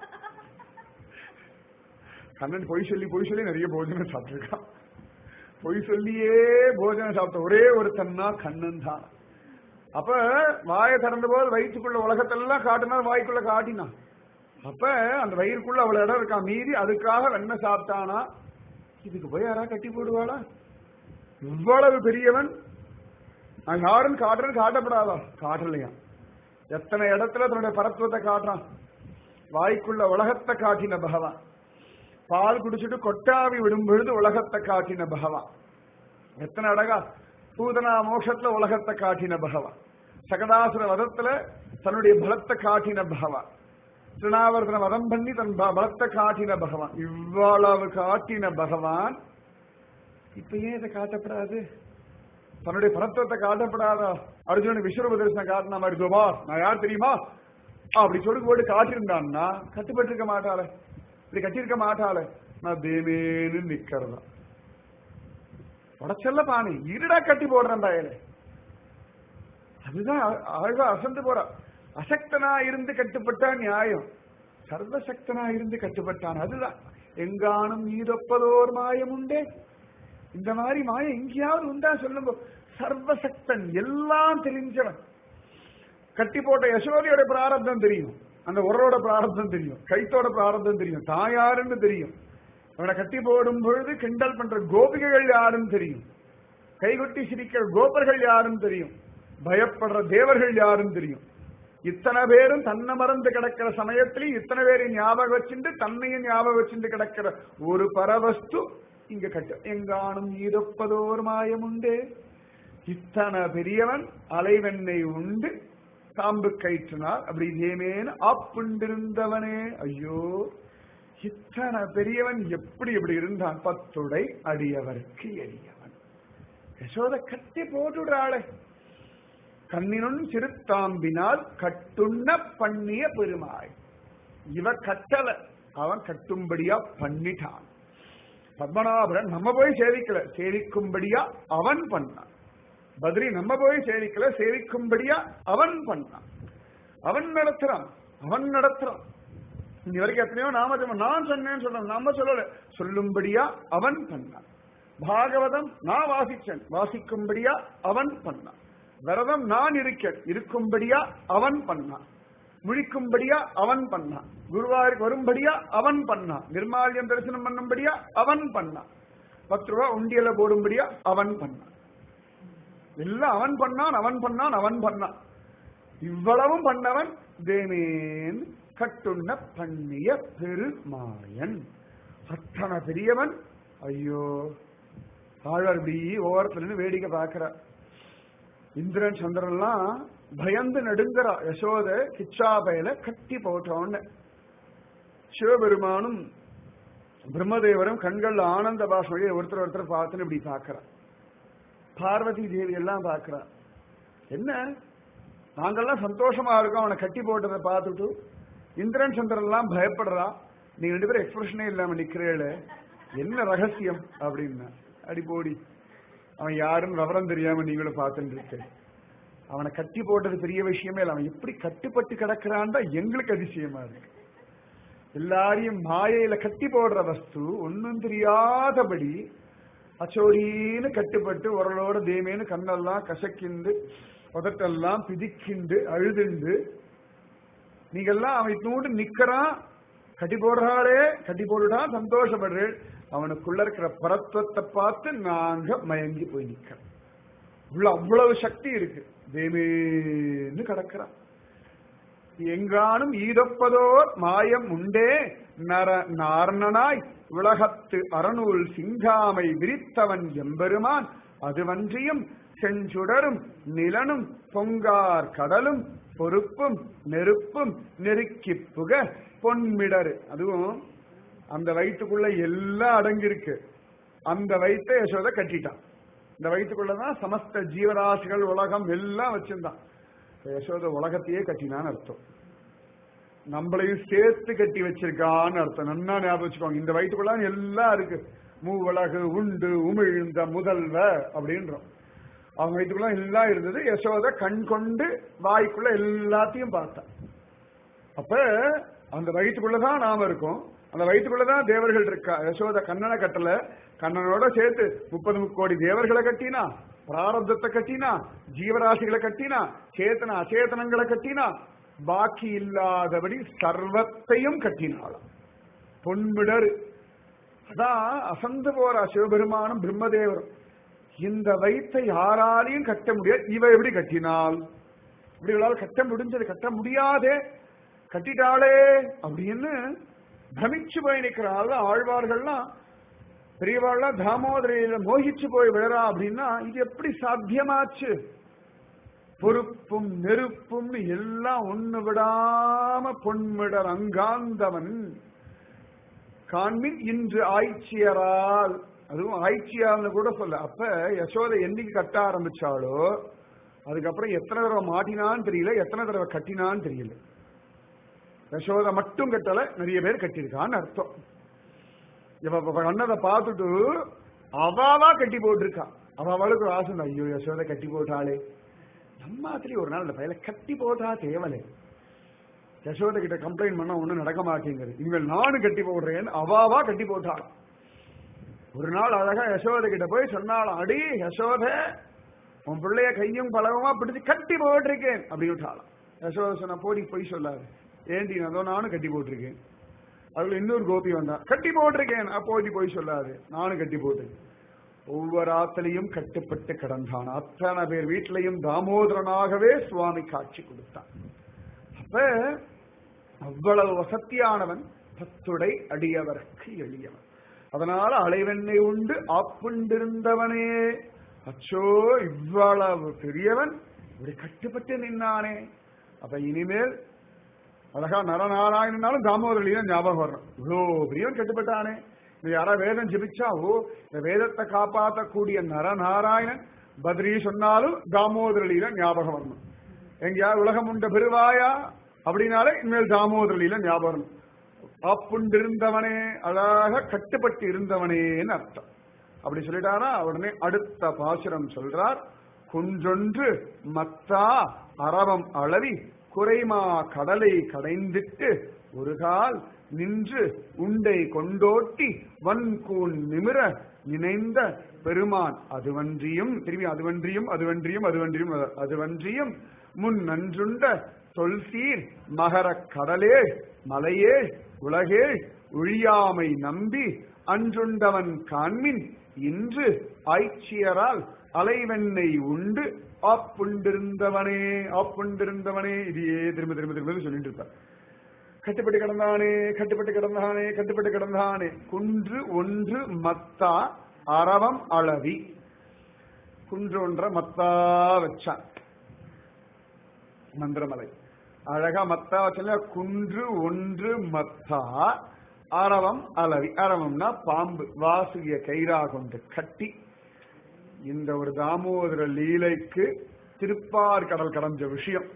S1: கண்ணன் பொய் சொல்லி பொய் சொல்லி நிறைய போஜனம் சாப்பிட்டுருக்கான் பொய் சொல்லியே போஜனம் சாப்பிட்ட ஒரே ஒருத்தன்னா கண்ணன் தான் அப்ப வாயை திறந்த போது வயிற்றுக்குள்ள உலகத்தெல்லாம் காட்டினா வாய்க்குள்ள காட்டினான் அப்ப அந்த வயிறுக்குள்ள அவ்வளவு இடம் இருக்கா மீறி அதுக்காக வெண்ணெய் சாப்பிட்டானா இதுக்கு போய் யாரா கட்டி போடுவாளா இவ்வளவு பெரியவன் நான் யாருன்னு காட்டுறேன்னு காட்டப்படாதா காட்டலையா எத்தனை இடத்துல தன்னுடைய பரத்துவத்தை காட்டுறான் வாய்க்குள்ள உலகத்தை காட்டின பகவான் பால் குடிச்சிட்டு கொட்டாவி விடும் பொழுது உலகத்தை காட்டின பகவான் எத்தனை அழகா பூதனா மோஷத்துல உலகத்தை காட்டின பகவான் சகடாசுர வதத்துல தன்னுடைய பலத்தை காட்டின பகவான் திருநாவர்தன வதம் பண்ணி தன் ப- பலத்தை காட்டின பகவான் இவ்வளவு காட்டின பகவான் இப்ப ஏன் இதை காட்டப்படாது தன்னுடைய பரத்துவத்தை காட்டப்படாதா அர்ஜுனன் விஸ்வரூப தரிசனம் காட்டின மாதிரி துபா நான் யார் தெரியுமா ஆ, அப்படி சொடுக்கு போட்டு காட்டியிருந்தான்னா கட்டுப்பட்டிருக்க மாட்டாளே இப்படி கட்டியிருக்க மாட்டாளே நான் தேவேன்னு நிக்கிறதா உடச்சல்ல பானை இருடா கட்டி போடுறேன் பயலே அதுதான் ஆ- ஆழ்வா அசந்து போறா அசக்தனா இருந்து கட்டுப்பட்டா நியாயம் சர்வசக்தனா இருந்து கட்டுப்பட்டான் அதுதான் எங்கானும் ஈரப்பதோர் மாயம் உண்டே இந்த மாதிரி மாயம் எங்கேயாவது உண்டா சொல்லுங்க சர்வசக்தன் எல்லாம் தெரிஞ்சவன் கட்டி போட்ட யசோதையோட பிராரப்தம் தெரியும் அந்த உரலோட பிராரப்தம் தெரியும் கைத்தோட பிராரப்தம் தெரியும் தாயாருன்னு தெரியும் அவனை கட்டி போடும் பொழுது கிண்டல் பண்ற கோபிகைகள் யாருன்னு தெரியும் கைகொட்டி சிரிக்கிற கோபர்கள் யாருன்னு தெரியும் பயப்படுற தேவர்கள் யாருன்னு தெரியும் இத்தனை பேரும் தன்னை மறந்து கிடக்கிற சமயத்திலையும் இத்தனை பேரையும் ஞாபகம் வச்சுட்டு தன்னையும் ஞாபகம் வச்சுட்டு கிடக்கிற ஒரு பரவஸ்து இங்க கட்டு எங்கானும் ஈரப்பதோர் மாயம் உண்டே இத்தனை பெரியவன் அலைவெண்ணை உண்டு தாம்பு கயிற்றினார் அப்படி இதேமேனு ஆப்புண்டிருந்தவனே ஐயோ இத்தனை பெரியவன் எப்படி இப்படி இருந்தான் பத்துடை அடியவருக்கு எளியவன் யசோத கட்டி போட்டுடுறாளே கண்ணினும் சிறுத்தாம்பினால் கட்டுண்ண பண்ணிய பெருமாள் இவ கட்டல அவன் கட்டும்படியா பண்ணிட்டான் பத்மநாபரன் நம்ம போய் சேவிக்கல சேவிக்கும்படியா அவன் பண்ணான் பத்ரி நம்ம போய் சேவிக்கல சேவிக்கும்படியா அவன் பண்ணான் அவன் நடத்துறான் அவன் நடத்துறான் இங்க வரைக்கும் எத்தனையோ நாம ஜெபம் நான் சொன்னேன்னு சொல்றேன் நம்ம சொல்லல சொல்லும்படியா அவன் பண்ணான் பாகவதம் நான் வாசிச்சேன் வாசிக்கும்படியா அவன் பண்ணான் விரதம் நான் இருக்கேன் இருக்கும்படியா அவன் பண்ணான் முழிக்கும்படியா அவன் பண்ணான் குருவாருக்கு வரும்படியா அவன் பண்ணான் நிர்மாலியம் தரிசனம் பண்ணும்படியா அவன் பண்ணான் பத்து ரூபா உண்டியல போடும்படியா அவன் பண்ணான் எல்லாம் அவன் பண்ணான் அவன் பண்ணான் அவன் பண்ணான் இவ்வளவும் பண்ணவன் தேமேன் கட்டுண்ண பண்ணிய பெருமாயன் அத்தனை பெரியவன் ஐயோ ஆழ்வார் இப்படி ஓரத்துல நின்னு வேடிக்கை பார்க்கிறார் இந்திரன் சந்திரன்லாம் பயந்து நடுங்கிறா யசோத கிச்சாபையில கட்டி போட்டோன்னு சிவபெருமானும் பிரம்மதேவரும் கண்கள்ல ஆனந்த பாஷையை ஒருத்தர் ஒருத்தர் பார்த்துன்னு இப்படி பார்க்கிறா பார்வதி தேவி எல்லாம் பார்க்கிறா என்ன நாங்கெல்லாம் சந்தோஷமா இருக்கோம் அவனை கட்டி போட்டதை பார்த்துட்டு இந்திரன் சந்திரன் எல்லாம் பயப்படுறா நீங்க ரெண்டு பேரும் எக்ஸ்பிரஷனே இல்லாம நிக்கிறேளே என்ன ரகசியம் அப்படின்னா அடி போடி அவன் யாருன்னு விவரம் தெரியாம நீங்களும் பார்த்துட்டு இருக்கு அவனை கட்டி போட்டது பெரிய விஷயமே இல்லை அவன் எப்படி கட்டுப்பட்டு கிடக்கிறான் தான் எங்களுக்கு அதிசயமா இருக்கு எல்லாரையும் மாயையில கட்டி போடுற வஸ்து ஒன்னும் தெரியாதபடி அச்சோடின்னு கட்டுப்பட்டு உரலோட தேமேன்னு கண்ணெல்லாம் கசக்கிண்டு உதட்டெல்லாம் பிதிக்கிண்டு அழுதுண்டு நீங்கெல்லாம் அவன் இத்தூண்டு நிக்கிறான் கட்டி போடுறாளே கட்டி போடுடான் சந்தோஷப்படுறேன் அவனுக்குள்ள இருக்கிற பரத்துவத்தை பார்த்து நாங்க மயங்கி போய் நிக்கிறோம் உள்ள அவ்வளவு சக்தி இருக்கு தேமேன்னு கிடக்கிறான் எங்கானும் ஈதப்பதோர் மாயம் உண்டே நர நாரணனாய் உலகத்து அறநூல் சிங்காமை விரித்தவன் எம்பெருமான் அதுவன்றியும் செஞ்சுடரும் நிலனும் பொங்கார் கடலும் பொறுப்பும் நெருப்பும் நெருக்கி புக பொன்மிடரு அதுவும் அந்த வயிற்றுக்குள்ள எல்லாம் அடங்கியிருக்கு அந்த வயிற்றை யசோத கட்டிட்டான் இந்த வயிற்றுக்குள்ளதான் சமஸ்த ஜீவராசிகள் உலகம் எல்லாம் வச்சிருந்தான் யசோத உலகத்தையே கட்டினான்னு அர்த்தம் நம்மளையும் சேர்த்து கட்டி வச்சிருக்கான்னு அர்த்தம் நன்னா ஞாபகம் வச்சுக்கோங்க இந்த வயிற்றுக்குள்ள எல்லாம் இருக்கு மூவலகு உண்டு உமிழ்ந்த முதல்வ அப்படின்றோம் அவங்க வயிற்றுக்குள்ள எல்லாம் இருந்தது யசோத கண் கொண்டு வாய்க்குள்ள எல்லாத்தையும் பார்த்தான் அப்ப அந்த வயிற்றுக்குள்ளதான் நாம இருக்கோம் அந்த வயிற்றுக்குள்ளதான் தேவர்கள் இருக்கா யசோத கண்ணனை கட்டல கண்ணனோட சேர்த்து முப்பது கோடி தேவர்களை கட்டினா பிராரப்தத்தை கட்டினா ஜீவராசிகளை கட்டினா சேத்தன அச்சேதனங்களை கட்டினா பாக்கி இல்லாதபடி சர்வத்தையும் கட்டினாளாம் பொன்மிடர் அதான் அசந்து போறா சிவபெருமானும் பிரம்மதேவரும் இந்த வயிற்றை யாராலையும் கட்ட முடியாது இவ எப்படி கட்டினாள் இப்படி இவளால் கட்ட முடிஞ்சது கட்ட முடியாதே கட்டிட்டாளே அப்படின்னு பிரமிச்சு போய் நிற்கிறாள் ஆழ்வார்கள்லாம் பெரியவாள்லாம் தாமோதரையில மோகிச்சு போய் விழறா அப்படின்னா இது எப்படி சாத்தியமாச்சு பொறுப்பும் நெருப்பும்னு எல்லாம் ஒண்ணு விடாம பொன்மிடர் அங்காந்தவன் காண்பின் இன்று ஆய்ச்சியரால் அதுவும் ஆய்ச்சியார்னு கூட சொல்ல அப்ப யசோதை என்னைக்கு கட்ட ஆரம்பிச்சாலோ அதுக்கப்புறம் எத்தனை தடவை மாட்டினான்னு தெரியல எத்தனை தடவை கட்டினான்னு தெரியல யசோதை மட்டும் கட்டல நிறைய பேர் கட்டியிருக்கான்னு அர்த்தம் இவ கண்ணதை பார்த்துட்டு அவாவா கட்டி போட்டிருக்கா அவ அவளுக்கு ஒரு ஆசை ஐயோ யசோதை கட்டி போட்டாளே நம்மாத்திரி ஒரு நாள் இந்த பையில கட்டி போட்டா தேவலை யசோதை கிட்ட கம்ப்ளைண்ட் பண்ணா ஒண்ணும் நடக்க மாட்டேங்குது இவங்க நானும் கட்டி போடுறேன் அவாவா கட்டி போட்டாள் ஒரு நாள் அழகா யசோதை கிட்ட போய் சொன்னாலும் அடி யசோத உன் பிள்ளைய கையும் பலகமா பிடிச்சு கட்டி போட்டிருக்கேன் அப்படின்னு விட்டாளாம் யசோதை சொன்னா போடி போய் சொல்லாது ஏண்டி அதோ நானும் கட்டி போட்டிருக்கேன் அதுல இன்னொரு கோபி வந்தான் கட்டி போட்டிருக்கேன் அப்போதி போய் சொல்லாது நானும் கட்டி போட்டு ஒவ்வொரு ஆத்திலையும் கட்டுப்பட்டு கிடந்தான் அத்தனை பேர் வீட்டிலையும் தாமோதரனாகவே சுவாமி காட்சி கொடுத்தான் அப்ப அவ்வளவு வசத்தியானவன் பத்துடை அடியவர்க்கு எளியவன் அதனால அலைவெண்ணை உண்டு ஆப்புண்டிருந்தவனே அச்சோ இவ்வளவு பெரியவன் இப்படி கட்டுப்பட்டு நின்னானே அப்ப இனிமேல் அழகா நரநாராயணனாலும் தாமோதரியும் ஞாபகம் வரணும் இவ்வளோ பெரியவன் கட்டுப்பட்டானே இது யாரா வேதம் ஜெபிச்சா ஓ இந்த வேதத்தை காப்பாற்றக்கூடிய நரநாராயணன் பத்ரி சொன்னாலும் தாமோதரியில ஞாபகம் வரணும் எங்கேயாவது உலகம் உண்ட பெருவாயா அப்படின்னாலே இனிமேல் தாமோதரியில ஞாபகம் வரணும் ஆப்புண்டிருந்தவனே அழகாக கட்டுப்பட்டு இருந்தவனேன்னு அர்த்தம் அப்படி சொல்லிட்டாரா உடனே அடுத்த பாசுரம் சொல்றார் குன்றொன்று மத்தா அரவம் அளவி குறைமா கடலை கடைந்திட்டு ஒரு கால் நின்று உண்டை கொண்டோட்டி வன்கூன் நிமிர நினைந்த பெருமான் அதுவன்றியும் திரும்பி அதுவன்றியும் அதுவன்றியும் அதுவன்றியும் அதுவன்றியும் முன் நன்றுண்ட தொல்சீர் மகர கடலே மலையே உலகே ஒழியாமை நம்பி அன்றுண்டவன் காண்மின் இன்று ஆய்ச்சியரால் அலைவெண்ணை உண்டு ஆப்புண்டிருந்தவனே ஆப்புண்டிருந்தவனே இதையே திரும்ப திரும்ப திரும்ப சொல்லிட்டு இருப்பார் கட்டுப்பட்டு கிடந்தானே கட்டுப்பட்டு கிடந்தானே கட்டுப்பட்டு கிடந்தானே குன்று ஒன்று மத்தா அரவம் அளவி குன்று ஒன்ற மத்தா வச்சான் மந்திரமலை அழகா மத்தா வச்சல குன்று ஒன்று மத்தா அரவம் அளவி அரவம்னா பாம்பு வாசுகிய கயிறா கொண்டு கட்டி இந்த ஒரு தாமோதர லீலைக்கு திருப்பார் கடல் கடந்த விஷயம்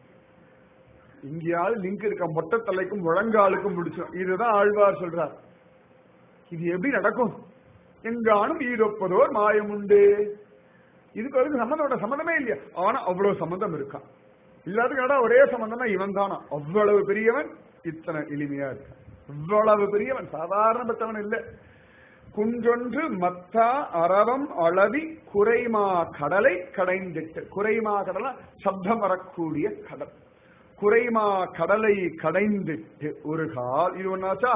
S1: இங்கேயாவது லிங்க் இருக்க மொட்டை தலைக்கும் முழங்காலுக்கும் பிடிச்சோம் இதுதான் ஆழ்வார் சொல்றார் இது எப்படி நடக்கும் எங்கானும் ஈரொப்பதோர் மாயம் உண்டு இதுக்கு அதுக்கு சம்பந்தோட சம்பந்தமே இல்லையா ஆனா அவ்வளவு சம்பந்தம் இருக்கான் இல்லாத ஒரே சம்பந்தம் தான் இவன் தானா அவ்வளவு பெரியவன் இத்தனை எளிமையா இருக்கான் இவ்வளவு பெரியவன் சாதாரணப்பட்டவன் இல்ல குன்றொன்று மத்தா அரவம் அளவி குறைமா கடலை கடைந்திட்டு குறைமா கடல சப்தம் வரக்கூடிய கடல் குறைமா கடலை கடைந்திட்டு ஒரு கால் இது ஒன்னாச்சா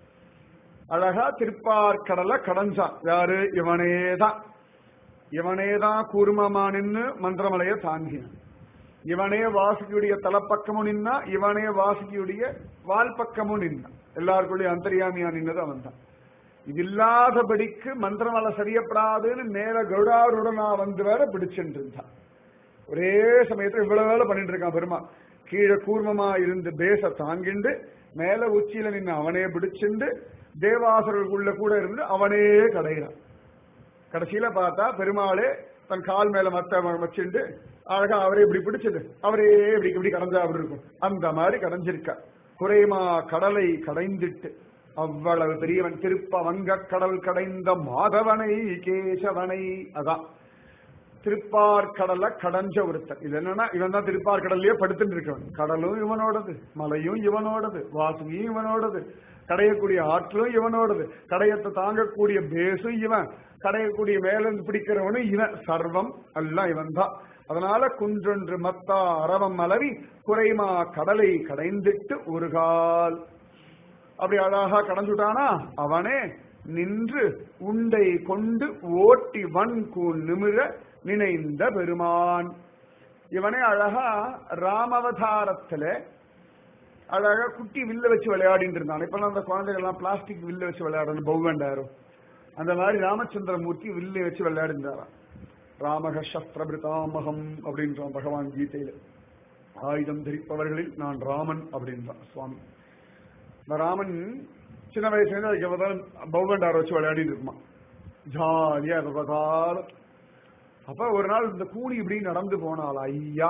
S1: அழகா திருப்பார் கடலை கடைஞ்சான் யாரு இவனேதான் இவனேதான் கூர்மமா நின்னு மந்திரமலைய தாங்கினான் இவனே வாசுகியுடைய தலைப்பக்கமும் நின்னா இவனே வாசுகியுடைய வால் பக்கமும் நின்னான் எல்லாருக்குள்ளே அந்தரியாமியா நின்னது அவன் தான் இது இல்லாதபடிக்கு மந்திரமலை சரியப்படாதுன்னு நேர கௌடாருடனா வந்து வேற பிடிச்சுட்டு இருந்தான் ஒரே சமயத்துல இவ்வளவு வேலை பண்ணிட்டு இருக்கான் பெருமா கீழே கூர்மமா இருந்து பேச தாங்கிண்டு மேல உச்சியில நின்று அவனே பிடிச்சுண்டு தேவாசுரர்களுக்குள்ள கூட இருந்து அவனே கடைகிறான் கடைசியில பார்த்தா பெருமாளே தன் கால் மேல மத்த வச்சுண்டு அழகா அவரே இப்படி பிடிச்சது அவரே இப்படி இப்படி கடந்தா அப்படி இருக்கும் அந்த மாதிரி கடைஞ்சிருக்கா குறைமா கடலை கடைந்திட்டு அவ்வளவு பெரியவன் திருப்ப வங்க கடல் கடைந்த மாதவனை கேசவனை அதான் திருப்பார் கடலை கடைஞ்ச ஒருத்தன் இது என்னன்னா இவன் தான் திருப்பார் கடல்லயே படுத்துட்டு இருக்கவன் கடலும் இவனோடது மலையும் இவனோடது வாசுகியும் இவனோடது கடையக்கூடிய ஆற்றலும் இவனோடது கடையத்தை தாங்கக்கூடிய பேசும் இவன் கடையக்கூடிய மேல இருந்து பிடிக்கிறவனும் இவன் சர்வம் எல்லாம் இவன் தான் அதனால குன்றொன்று மத்தா அரவம் மலரி குறைமா கடலை கடைந்திட்டு ஒரு கால் அப்படி அழகா கடந்துட்டானா அவனே நின்று உண்டை கொண்டு ஓட்டி வன் கூன் நிமிர நினைந்த பெருமான் இவனே அழகா ராமவதாரத்துல அழகா குட்டி வில்ல வச்சு விளையாடிட்டு இருந்தான் இப்ப அந்த குழந்தைகள் எல்லாம் பிளாஸ்டிக் வில்ல வச்சு விளையாடணும் பௌவண்டாயிரும் அந்த மாதிரி ராமச்சந்திரமூர்த்தி வில்லை வச்சு விளையாடிருந்தாராம் ராமக சஸ்திரபிருதாமகம் அப்படின்றான் பகவான் கீதையில ஆயுதம் தரிப்பவர்களில் நான் ராமன் அப்படின்றான் சுவாமி இந்த ராமன் சின்ன வயசுல அதுக்கு பௌகண்டார வச்சு விளையாடிட்டு இருக்குமா ஜாலியா பார்த்தாலும் அப்ப ஒரு நாள் இந்த கூலி இப்படி நடந்து போனால் ஐயா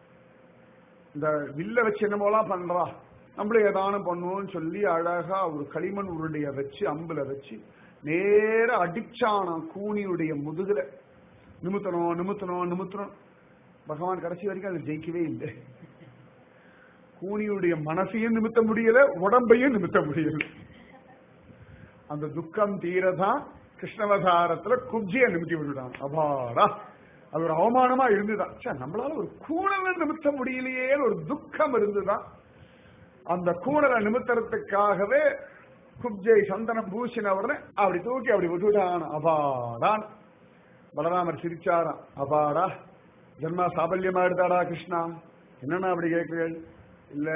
S1: இந்த வில்ல வச்சு என்னமோலாம் பண்றா நம்மளும் ஏதானும் பண்ணுவோம்னு சொல்லி அழகா ஒரு களிமண் உருண்டைய வச்சு அம்புல வச்சு நேர அடிச்சானாம் கூனியுடைய முதுகுல நிமித்தணும் நிமித்தணும் நிமித்தணும் பகவான் கடைசி வரைக்கும் அது ஜெயிக்கவே இல்லை கூனியுடைய மனசையும் நிமித்த முடியல உடம்பையும் நிமித்த முடியல அந்த துக்கம் தீரதான் கிருஷ்ணவதாரத்துல குப்ஜிய நிமித்தி விட்டுட்டான் அபாடா அது ஒரு அவமானமா இருந்துதான் ச்சே, நம்மளால ஒரு கூணலை நிமித்த முடியலையேன்னு ஒரு துக்கம் இருந்துதான் அந்த கூணலை நிமித்தறதுக்காகவே குப்ஜை சந்தனம் பூசின உடனே அப்படி தூக்கி அப்படி விட்டுட்டான் அபாடான் பலராமர் சிரிச்சாராம் அப்பாடா ஜென்மா சாபல்யமா எடுத்தாடா கிருஷ்ணா என்னன்னா அப்படி கேட்கிறீர்கள் இல்ல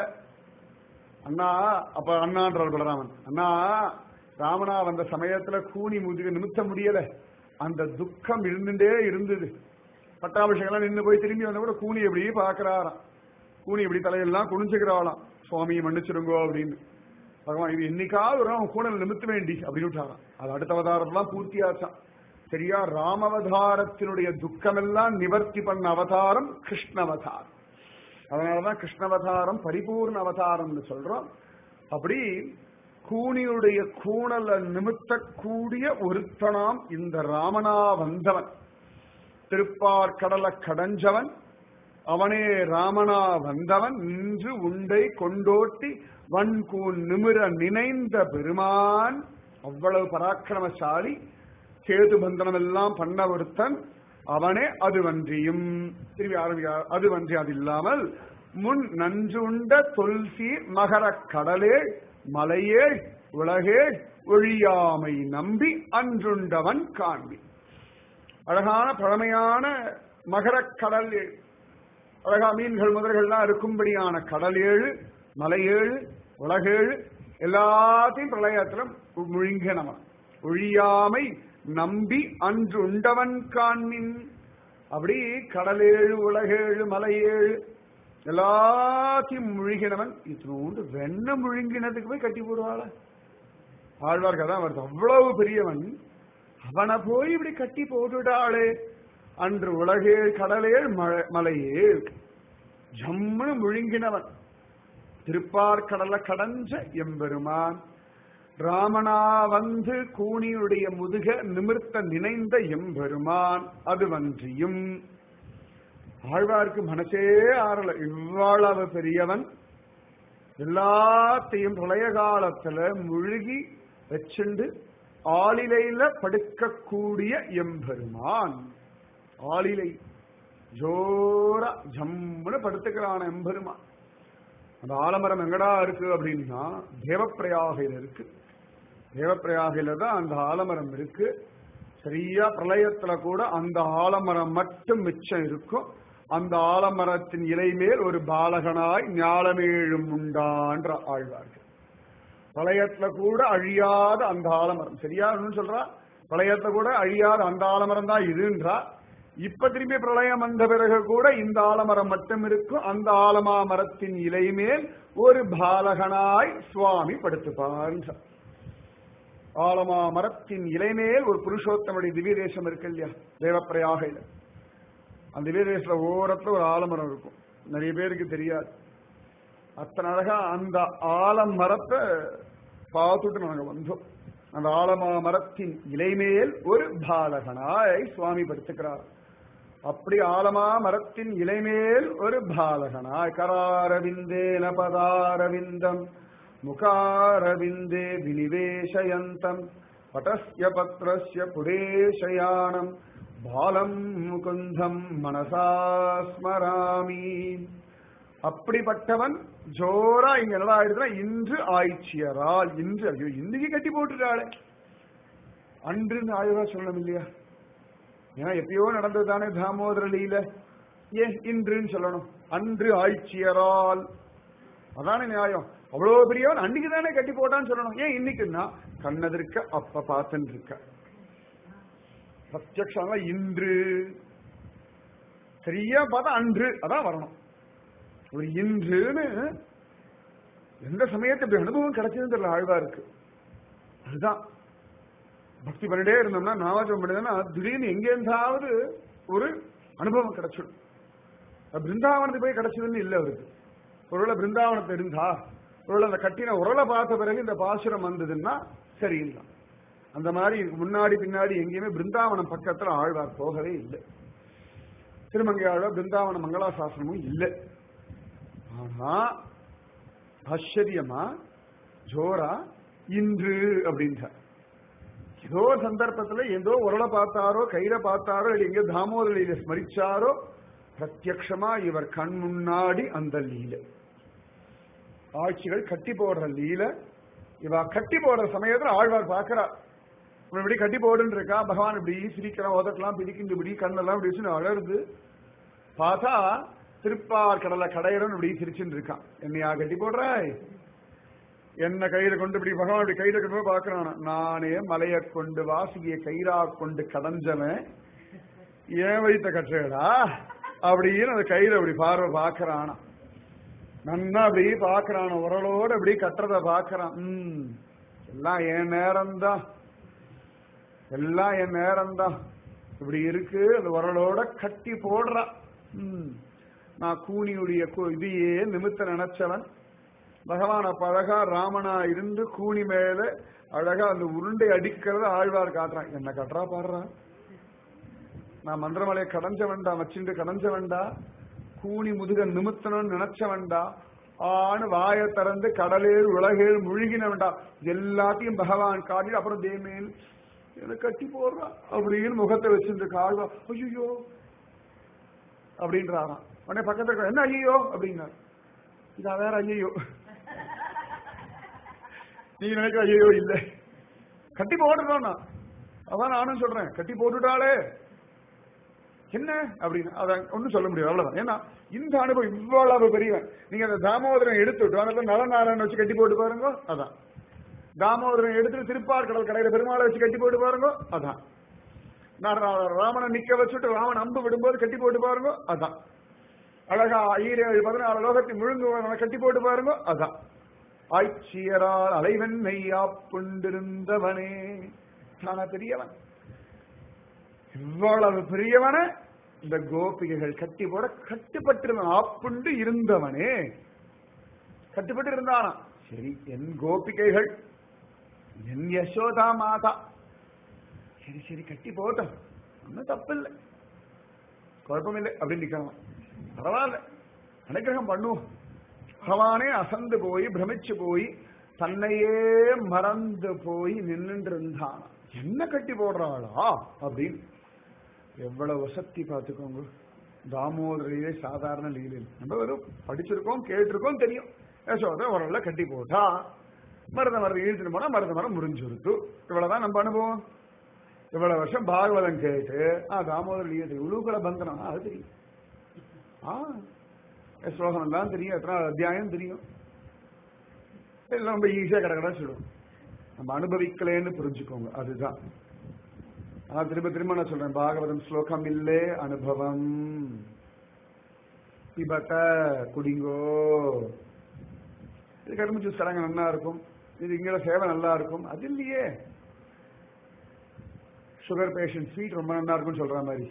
S1: அண்ணா அப்ப அண்ணான்றார் பலராமன் அண்ணா ராமனா வந்த சமயத்துல கூனி முதுக நிமித்த முடியல அந்த துக்கம் இருந்துட்டே இருந்தது பட்டாபிஷேகம் நின்று போய் திரும்பி வந்த கூட கூனி எப்படி பாக்குறாராம் கூனி இப்படி தலையெல்லாம் குனிஞ்சுக்கிறாளாம் சுவாமி மன்னிச்சிருங்கோ அப்படின்னு பகவான் இது என்னைக்காவது ஒரு நாள் கூடல் நிமித்த வேண்டி அப்படின்னு விட்டாராம் அது அடுத்த அவதாரம்லாம் பூர்த்தியாச்சான் சரியா ராமவதாரத்தினுடைய துக்கமெல்லாம் நிவர்த்தி பண்ண அவதாரம் கிருஷ்ண அவதாரம் அதனாலதான் கிருஷ்ணவதாரம் பரிபூர்ண அவதாரம்னு சொல்றோம் அப்படி கூனியுடைய கூணல நிமித்தக்கூடிய ஒருத்தனாம் இந்த ராமனா வந்தவன் திருப்பார் கடலை கடஞ்சவன் அவனே ராமனா வந்தவன் நின்று உண்டை கொண்டோட்டி வன்கூன் நிமிர நினைந்த பெருமான் அவ்வளவு பராக்கிரமசாலி சேது பந்தனம் எல்லாம் பண்ண ஒருத்தன் அவனே அதுவன்றியும் திரும்பி ஆரம்பிக்கிறார் அதுவன்றி அது இல்லாமல் முன் நஞ்சுண்ட தொல்சீர் மகர கடலே மலையே உலகே ஒழியாமை நம்பி அன்றுண்டவன் காண்பி அழகான பழமையான மகரக் கடல் ஏழு அழகா மீன்கள் முதல்கள்லாம் இருக்கும்படியான கடல் ஏழு மலை ஏழு உலகேழு எல்லாத்தையும் பிரளயத்திலும் முழுங்கினவன் ஒழியாமை நம்பி அன்று உண்டவன் காண்மின் அப்படி கடலேழு உலகேழு மலையேழு எல்லாத்தையும் முழுகினவன் இத்தினோண்டு வெண்ண முழுங்கினதுக்கு போய் கட்டி போடுவாள ஆழ்வார்க்கு அதான் வருது அவ்வளவு பெரியவன் அவனை போய் இப்படி கட்டி போட்டுடாளே அன்று உலகே கடலேழ் மழை- மலையே ஜம்முன்னு முழுங்கினவன் திருப்பார் கடலை கடஞ்ச எம்பெருமான் ராமனா வந்து கூனியுடைய முதுக நிமிர்த்த நினைந்த எம்பெருமான் அது வன்றியும் ஆழ்வார்க்கு மனசே ஆறல இவ்வளவு பெரியவன் எல்லாத்தையும் பிரளய காலத்துல முழுகி வச்சுண்டு ஆளிலையில படுக்கக்கூடிய எம்பெருமான் ஆளிலை ஜோரா ஜம்முன்னு படுத்துக்கிறான எம்பெருமான் அந்த ஆலமரம் எங்கடா இருக்கு அப்படின்னா தேவப்பிரயாகையில் இருக்கு தேவப்பிரயாகையில தான் அந்த ஆலமரம் இருக்கு சரியா பிரளயத்துல கூட அந்த ஆலமரம் மட்டும் மிச்சம் இருக்கும் அந்த ஆலமரத்தின் இலை மேல் ஒரு பாலகனாய் ஞாலமேழும் உண்டான்ற ஆழ்வார்கள் பிரளயத்துல கூட அழியாத அந்த ஆலமரம் சரியா இன்னும் சொல்றா பிரளயத்துல கூட அழியாத அந்த ஆலமரம் தான் இதுன்றா இப்ப திரும்பி பிரளயம் வந்த பிறகு கூட இந்த ஆலமரம் மட்டும் இருக்கும் அந்த ஆலமா மரத்தின் இலை மேல் ஒரு பாலகனாய் சுவாமி படுத்துப்பான்ற ஆலமா மரத்தின் இலை மேல் ஒரு புருஷோத்தமுடைய திவ்ய தேசம் இருக்கு இல்லையா தேவப்பிரயாகையில அந்த திவ்ய தேசத்துல ஓரத்துல ஒரு ஆலமரம் இருக்கும் நிறைய பேருக்கு தெரியாது அத்தனை அழகா அந்த ஆலமரத்தை பார்த்துட்டு நாங்க வந்தோம் அந்த ஆலமா மரத்தின் இலைமேல் ஒரு பாலகனாய் சுவாமி படுத்துக்கிறார் அப்படி ஆலமா மரத்தின் இலைமேல் ஒரு பாலகனாய் கராரவிந்தேன பதாரவிந்தம் முகாரவிந்தே வினிவேஷயந்தம் பட்டஸ்ய பத்ரஸ்ய புரேஷயானம் பாலம் முகுந்தம் மனசா ஸ்மராமி அப்படிப்பட்டவன் ஜோரா இங்க என்னடா ஆயிடுதுன்னா இன்று ஆய்ச்சியரால் இன்று ஐயோ இன்னைக்கு கட்டி போட்டுட்டாளே அன்று ஆயுதா சொல்லணும் இல்லையா ஏன்னா எப்பயோ நடந்தது தானே தாமோதர லீல ஏன் இன்றுன்னு சொல்லணும் அன்று ஆய்ச்சியரால் அதானே நியாயம் அவ்வளவு பெரியவன் அன்னைக்கு தானே கட்டி போட்டான்னு சொல்லணும் ஏன் இன்னைக்குன்னா கண்ணதிர்க்க அப்ப பார்த்துன்னு இருக்க பிரத்யக்ஷம் இன்று சரியா பார்த்தா அன்று அதான் வரணும் ஒரு இன்றுன்னு எந்த சமயத்து இப்படி அனுபவம் கிடைச்சதுன்னு தெரியல ஆழ்வா இருக்கு அதுதான் பக்தி பண்ணிட்டே இருந்தோம்னா நாமஜம் பண்ணினா திடீர்னு எங்க இருந்தாவது ஒரு அனுபவம் கிடைச்சிடும் அது பிருந்தாவனத்துக்கு போய் கிடைச்சதுன்னு இல்லை அவருக்கு ஒருவேளை பிருந்தாவனத்தை இருந்தா ஒருவேளை அந்த கட்டின உரலை பார்த்த பிறகு இந்த பாசுரம் வந்ததுன்னா சரியில்லை அந்த மாதிரி இதுக்கு முன்னாடி பின்னாடி எங்கேயுமே பிருந்தாவனம் பக்கத்துல ஆழ்வார் போகவே இல்லை திருமங்கை ஆழ்வார் பிருந்தாவன மங்களாசாசனமும் இல்லை ஆனா ஆச்சரியமா ஜோரா இன்று அப்படின்றார் ஏதோ ஒரு சந்தர்ப்பத்துல ஏதோ உரலை பார்த்தாரோ கையில பார்த்தாரோ இல்லை எங்கேயோ தாமோதரியில ஸ்மரிச்சாரோ பிரத்யக்ஷமா இவர் கண் முன்னாடி அந்த லீலை ஆட்சிகள் கட்டி போடுற லீல இவ கட்டி போடுற சமயத்துல ஆழ்வார் பார்க்கிறார் இப்ப இப்படி கட்டி போடுன்னு இருக்கா பகவான் இப்படி சிரிக்கிறான் உதட்டெல்லாம் பிடிக்கிண்டு இப்படி கண்ணெல்லாம் இப்படி வச்சு அழகுது பார்த்தா திருப்பார் கடலை கடையறன் இப்படி சிரிச்சுட்டு இருக்கான் என்னையா கட்டி போடுறாய் என்ன கையில கொண்டு இப்படி பகவான் இப்படி கையில கொண்டு போய் பாக்குறான் நானே மலையை கொண்டு வாசுகிய கயிறா கொண்டு கடஞ்சவன் ஏன் வைத்த கட்டுறடா அப்படின்னு அந்த கையில அப்படி பார்வை பாக்குறானா நன்னா அப்படி பாக்குறான் உரலோட அப்படி கட்டுறத பாக்குறான் உம் எல்லாம் என் நேரம்தான் எல்லாம் என் நேரம்தான் இப்படி இருக்கு அந்த உரலோட கட்டி போடுறான் உம் நான் கூனியுடைய கு- இதையே நிமித்த நினைச்சவன் பகவான் அப்ப அழகா ராமனா இருந்து கூனி மேல அழகா அந்த உருண்டை அடிக்கிறத ஆழ்வார் காட்டுறான் என்ன கட்டுறா பாடுறா நான் மந்திரமலையை கடைஞ்ச வேண்டா வச்சுட்டு கடைஞ்ச வேண்டா கூனி முதுக நிமித்தணும்னு நினைச்ச வேண்டா ஆணு வாயை திறந்து கடலேல் உலகேல் முழுகின வேண்டா எல்லாத்தையும் பகவான் காட்டி அப்புறம் தேமேல் எனக்கு கட்டி போடுறா அப்படின்னு முகத்தை வச்சிருந்து காழ்வா ஐயோ அப்படின்றாராம் உடனே பக்கத்துல இருக்க, என்ன ஐயோ அப்படின்னார் இதா வேற ஐயோ நீ நினைக்கிற ஐயோ இல்ல கட்டி போட்டுட்டோம்னா அதான் நானும் சொல்றேன் கட்டி போட்டுட்டாளே என்ன அப்படின்னு அத ஒண்ணும் சொல்ல முடியாது அவ்வளவுதான் ஏன்னா இந்த அனுபவம் இவ்வளவு பெரியவன் நீங்க அந்த தாமோதரன் எடுத்துட்டு அந்த நலநாராயணன் வச்சு கட்டி போட்டு பாருங்க அதான் தாமோதரன் எடுத்துட்டு திருப்பார் கடல் கடையில பெருமாளை வச்சு கட்டி போட்டு பாருங்க அதான் நான் ரா- ராமனை நிக்க வச்சுட்டு ராமன் அம்பு விடும்போது கட்டி போட்டு பாருங்க அதான் அழகா ஈரேழு பதினாலு லோகத்தை முழுங்குவன கட்டி போட்டு பாருங்க அதான் ஆய்ச்சியரால் அலைவெண்ணையா புண்டிருந்தவனே நானா பெரியவன் இவ்வளவு பெரியவன இந்த கோபிகைகள் கட்டி போட கட்டுப்பட்டிருந்தான் ஆப்புண்டு இருந்தவனே கட்டுப்பட்டு இருந்தானா சரி என் கோபிகைகள் என் யசோதா மாதா சரி சரி கட்டி போட்டோம் ஒன்னும் தப்பு இல்லை குழப்பமில்லை அப்படின்னு நிக்கலாம் பரவாயில்ல அனுகிரகம் பண்ணுவோம் பகவானே அசந்து போய் பிரமிச்சு போய் தன்னையே மறந்து போய் நின்னுட்டு இருந்தான் என்ன கட்டி போடுறாளா அப்படின்னு எவ்வளவு வசத்தி பார்த்துக்கோங்க தாமோதர லீலை சாதாரண லீலை நம்ம வெறும் படிச்சிருக்கோம் கேட்டிருக்கோம் தெரியும் யசோத உரல்ல கட்டி போட்டா மருத மரம் இழுத்துட்டு போனா மருத மரம் முறிஞ்சுருத்து இவ்வளவுதான் நம்ம அனுபவம் இவ்வளவு வருஷம் பாகவதம் கேட்டு ஆ தாமோதர லீலை உழுகுல பந்தனம் அது தெரியும் ஆ ஸ்லோகம் தான் தெரியும் எத்தனை அத்தியாயம் தெரியும் எல்லாம் ரொம்ப ஈஸியா கடை சொல்லுவோம் நம்ம அனுபவிக்கலேன்னு புரிஞ்சுக்கோங்க அதுதான் ஆனா திரும்ப திரும்ப நான் சொல்றேன் பாகவதம் ஸ்லோகம் இல்லே அனுபவம் பிபத்த குடிங்கோ இது கரும்பு ஜூஸ் தராங்க நல்லா இருக்கும் இது இங்க சேவை நல்லா இருக்கும் அது இல்லையே சுகர் பேஷண்ட் ஸ்வீட் ரொம்ப நல்லா இருக்கும்னு சொல்ற மாதிரி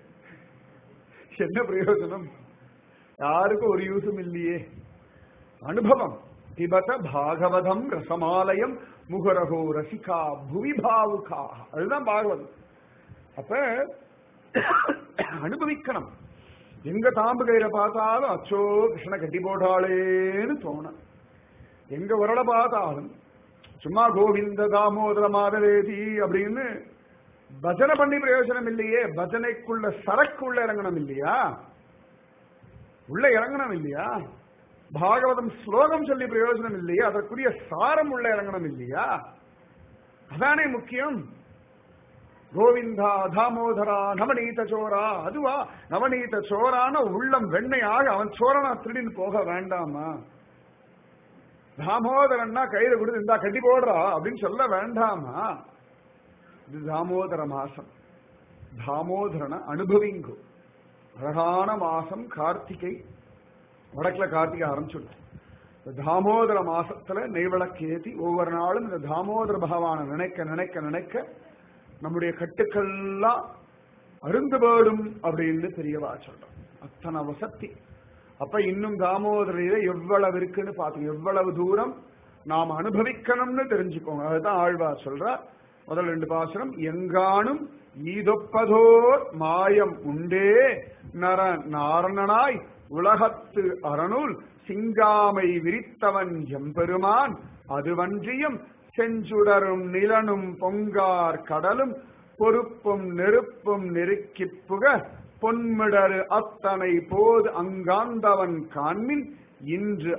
S1: என்ன பிரயோஜனம் யாருக்கும் ஒரு யூஸும் இல்லையே அனுபவம் பிபத பாகவதம் ரசமாலயம் முகரகோ ரசிகா புவி பாவுகா அதுதான் பாகவதம் அப்ப அனுபவிக்கணும் எங்க தாம்பு கயிறை பார்த்தாலும் அச்சோ கிருஷ்ண கட்டி போட்டாளேன்னு தோணும் எங்க உரளை பார்த்தாலும் சும்மா கோவிந்த தாமோதர மாதவேதி அப்படின்னு பஜனை பண்ணி பிரயோஜனம் இல்லையே பஜனைக்குள்ள சரக்குள்ள இறங்கணும் இல்லையா உள்ள இறங்கணும் இல்லையா பாகவதம் ஸ்லோகம் சொல்லி பிரயோஜனம் இல்லையா அதற்குரிய சாரம் உள்ள இறங்கணும் இல்லையா அதானே முக்கியம் கோவிந்தா தாமோதரா நவநீத சோரா அதுவா நவநீத சோரான உள்ளம் வெண்ணையாக அவன் சோரனா திருடின்னு போக வேண்டாமா தாமோதரன்னா கையில கொடுத்து இந்தா கட்டி போடுறா அப்படின்னு சொல்ல வேண்டாமா இது தாமோதர மாசம் தாமோதரனை அனுபவிங்கோ அழகான மாசம் கார்த்திகை வடக்குல கார்த்திகை ஆரம்பிச்சுடுச்சு இந்த தாமோதர மாசத்துல நெய்விளக்கு ஏத்தி ஒவ்வொரு நாளும் இந்த தாமோதர பகவானை நினைக்க நினைக்க நினைக்க நம்முடைய கட்டுக்கள்லாம் அருந்து போடும் அப்படின்னு பெரியவா சொல்றோம் அத்தனை வசத்தி அப்ப இன்னும் தாமோதரையில எவ்வளவு இருக்குன்னு பார்த்தோம் எவ்வளவு தூரம் நாம் அனுபவிக்கணும்னு தெரிஞ்சுக்கோங்க அதுதான் ஆழ்வார் சொல்றார் முதல் ரெண்டு பாசுரம் எங்கானும் ஈதொப்பதோர் மாயம் உண்டே நர நாரணனாய் உலகத்து அறநூல் சிங்காமை விரித்தவன் எம்பெருமான் அதுவன்றியும் செஞ்சுடரும் நிலனும் பொங்கார் கடலும் பொறுப்பும் நெருப்பும் நெருக்கிப் புக பொன்மிடரு அத்தனை போது அங்காந்தவன் காண்மின் இன்று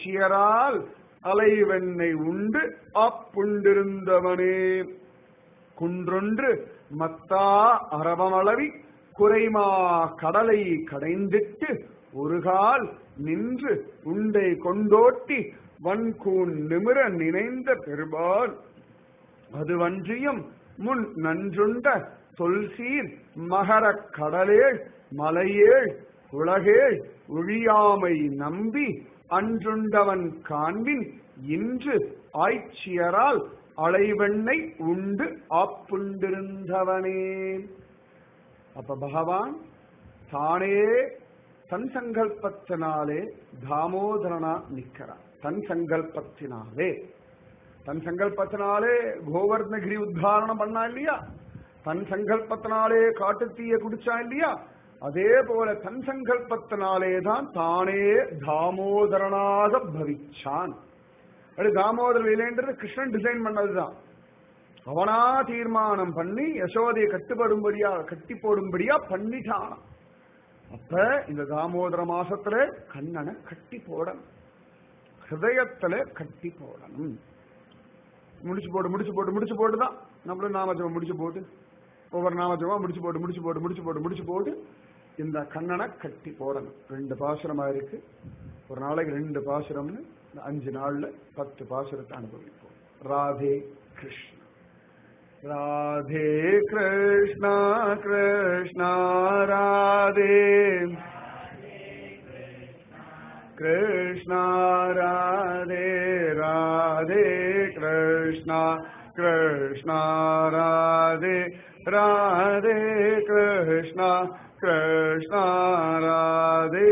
S1: ஆய்ச்சியரால் அலைவெண்ணை உண்டு அப்புண்டிருந்தவனே குன்றொன்று மத்தா அரவமளவி குறைமா கடலை கடைந்திட்டு ஒரு கால் நின்று உண்டை கொண்டோட்டி வன்கூன் நிமிர நினைந்த பெருபால் அதுவன்றியும் முன் நன்றுண்ட தொல்சீர் மகரக் கடலேள் மலையேள் உலகேள் ஒழியாமை நம்பி அன்றுண்டவன் காண்பின் இன்று ஆய்ச்சியரால் அலைவெண்ணை உண்டு ஆப்புண்டிருந்தவனே அப்ப பகவான் தானே தன் சங்கல்பத்தினாலே தாமோதரனா நிக்கிறான் தன் சங்கல்பத்தினாலே தன் சங்கல்பத்தினாலே கோவர்ணகிரி உத்தாரணம் பண்ணா இல்லையா தன் சங்கல்பத்தினாலே காட்டுத்தீய குடிச்சா இல்லையா அதே போல தன் சங்கல்பத்தினாலே தான் தானே தாமோதரனாக பவிச்சான் அது தாமோதர லீலைன்றது கிருஷ்ணன் டிசைன் பண்ணதுதான் அவனா தீர்மானம் பண்ணி யசோதையை கட்டுப்படும்படியா கட்டி போடும்படியா பண்ணிட்டான் அப்ப இந்த தாமோதர மாசத்துல கண்ணனை கட்டி போடணும் ஹிருதயத்துல கட்டி போடணும் முடிச்சு போட்டு முடிச்சு போட்டு முடிச்சு போட்டு தான் நம்மளும் நாமஜபம் முடிச்சு போட்டு ஒவ்வொரு நாமஜபமா முடிச்சு போட்டு முடிச்சு போட்டு முடிச்சு போட்டு முடிச்சு போட்டு இந்த கண்ணனை கட்டி போடணும் ரெண்டு பாசுரமா இருக்கு ஒரு நாளைக்கு ரெண்டு பாசுரம்னு இந்த அஞ்சு நாள்ல பத்து பாசுரத்தை அனுபவிப்போம் ராதே கிருஷ்ணா ராதே கிருஷ்ணா கிருஷ்ணா ராதே कृष्णा राधे राधे कृष्णा कृष्णा राधे राधे कृष्णा कृष्णा राधे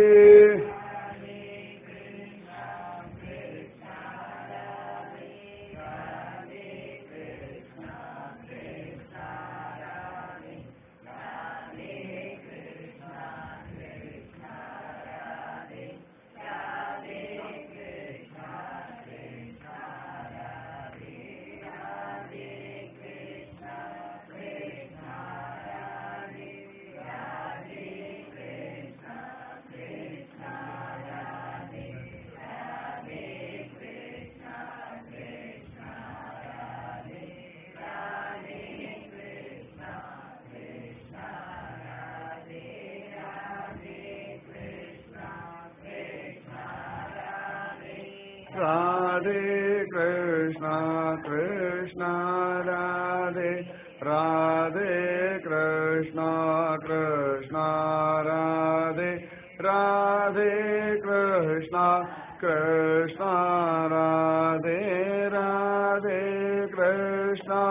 S1: राधे कृष्णा कृष्णा राधे राधे कृष्णा कृष्णा राधे राधे कृष्णा कृष्णा राधे राधे कृष्णा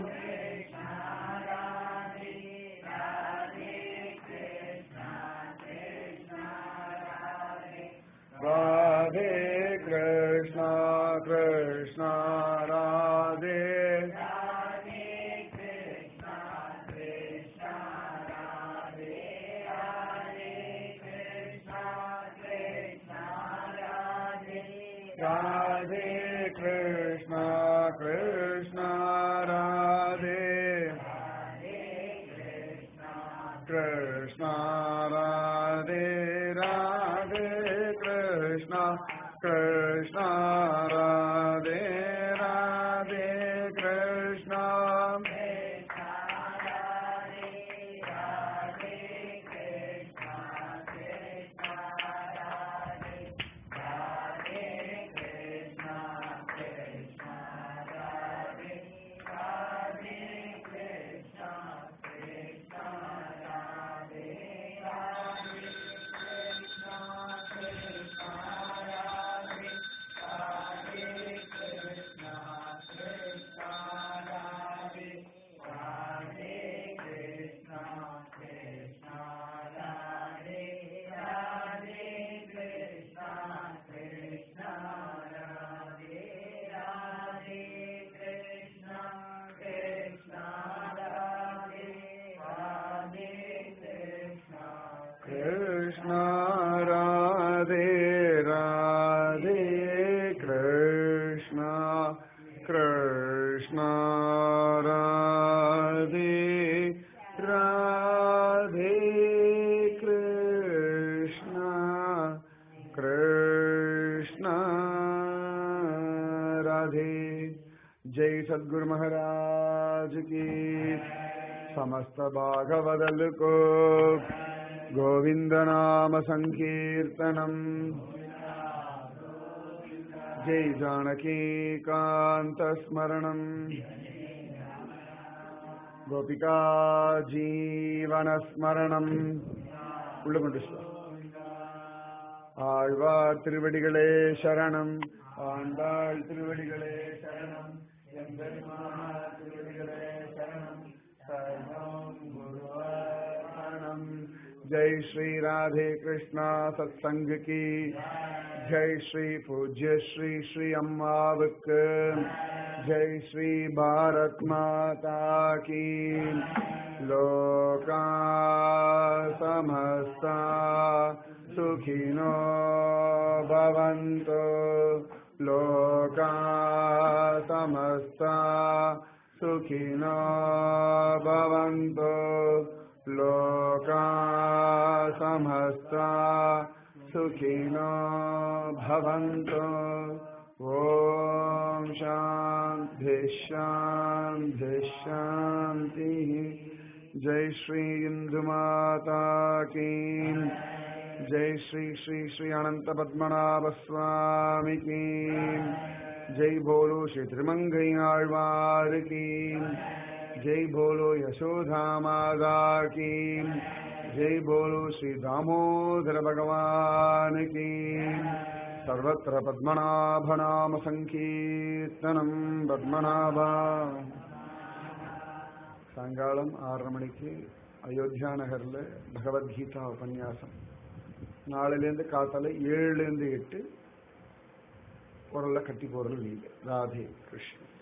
S1: राधे कृष्णा कृष्णा राधे राधे कृष्णा कृष्णा राधे कृष्णा राधे राधे कृष्णा कृष्णा राधे राधे कृष्णा कृष्णा राधे राधे कृष्णा कृष्णा राधे राधे कृष्णा कृष्णा राधे जय सद्गुरु महाराज की समस्त भागवदल को गोविंद नाम संकीर्तनम जय जानकी कांत स्मरणम गोपिका जीवन स्मरणம் உள்ள கொண்டு செல்லும். ஆழ்வார் திருவடிகளே சரணம் ஆண்டாள் திருவடிகளே சரணம் எம்பெருமானார் திருவடிகளே சரணம் சரணம் குருவாரணம் ஜெய் ஸ்ரீ ராதே கிருஷ்ணா சத்சங்க கி ஜெய் ஸ்ரீ பூஜ்ய ஸ்ரீ ஸ்ரீ அம்மாவுக்கு ஜெய் ஸ்ரீ பாரத் மாதா கி லோகா समस्ता सुखिनो भवन्तु लोका समस्ता सुखिनो भवन्तु लोका समस्ता सुखिनो भवन्तु ॐ शान्ति शान्ति शान्तिः जय श्री इंदु माता की जय श्री श्री श्री अनंत पद्मनाभ स्वामी की जय बोलो श्री त्रिमंगई आழ்வார் की जय बोलो यशोधा माता की जय बोलो श्री दामोदर भगवान की सर्वत्र पद्मनाभ नाम संकीर्तनम पद्मनाभा சாயங்காலம் ஆறரை மணிக்கு அயோத்தியா நகரில் பகவத்கீதா உபன்யாசம் நாலுலேருந்து காத்தால ஏழுலேருந்து எட்டு குரல்ல கட்டி போறது நீங்க ராதே கிருஷ்ணன்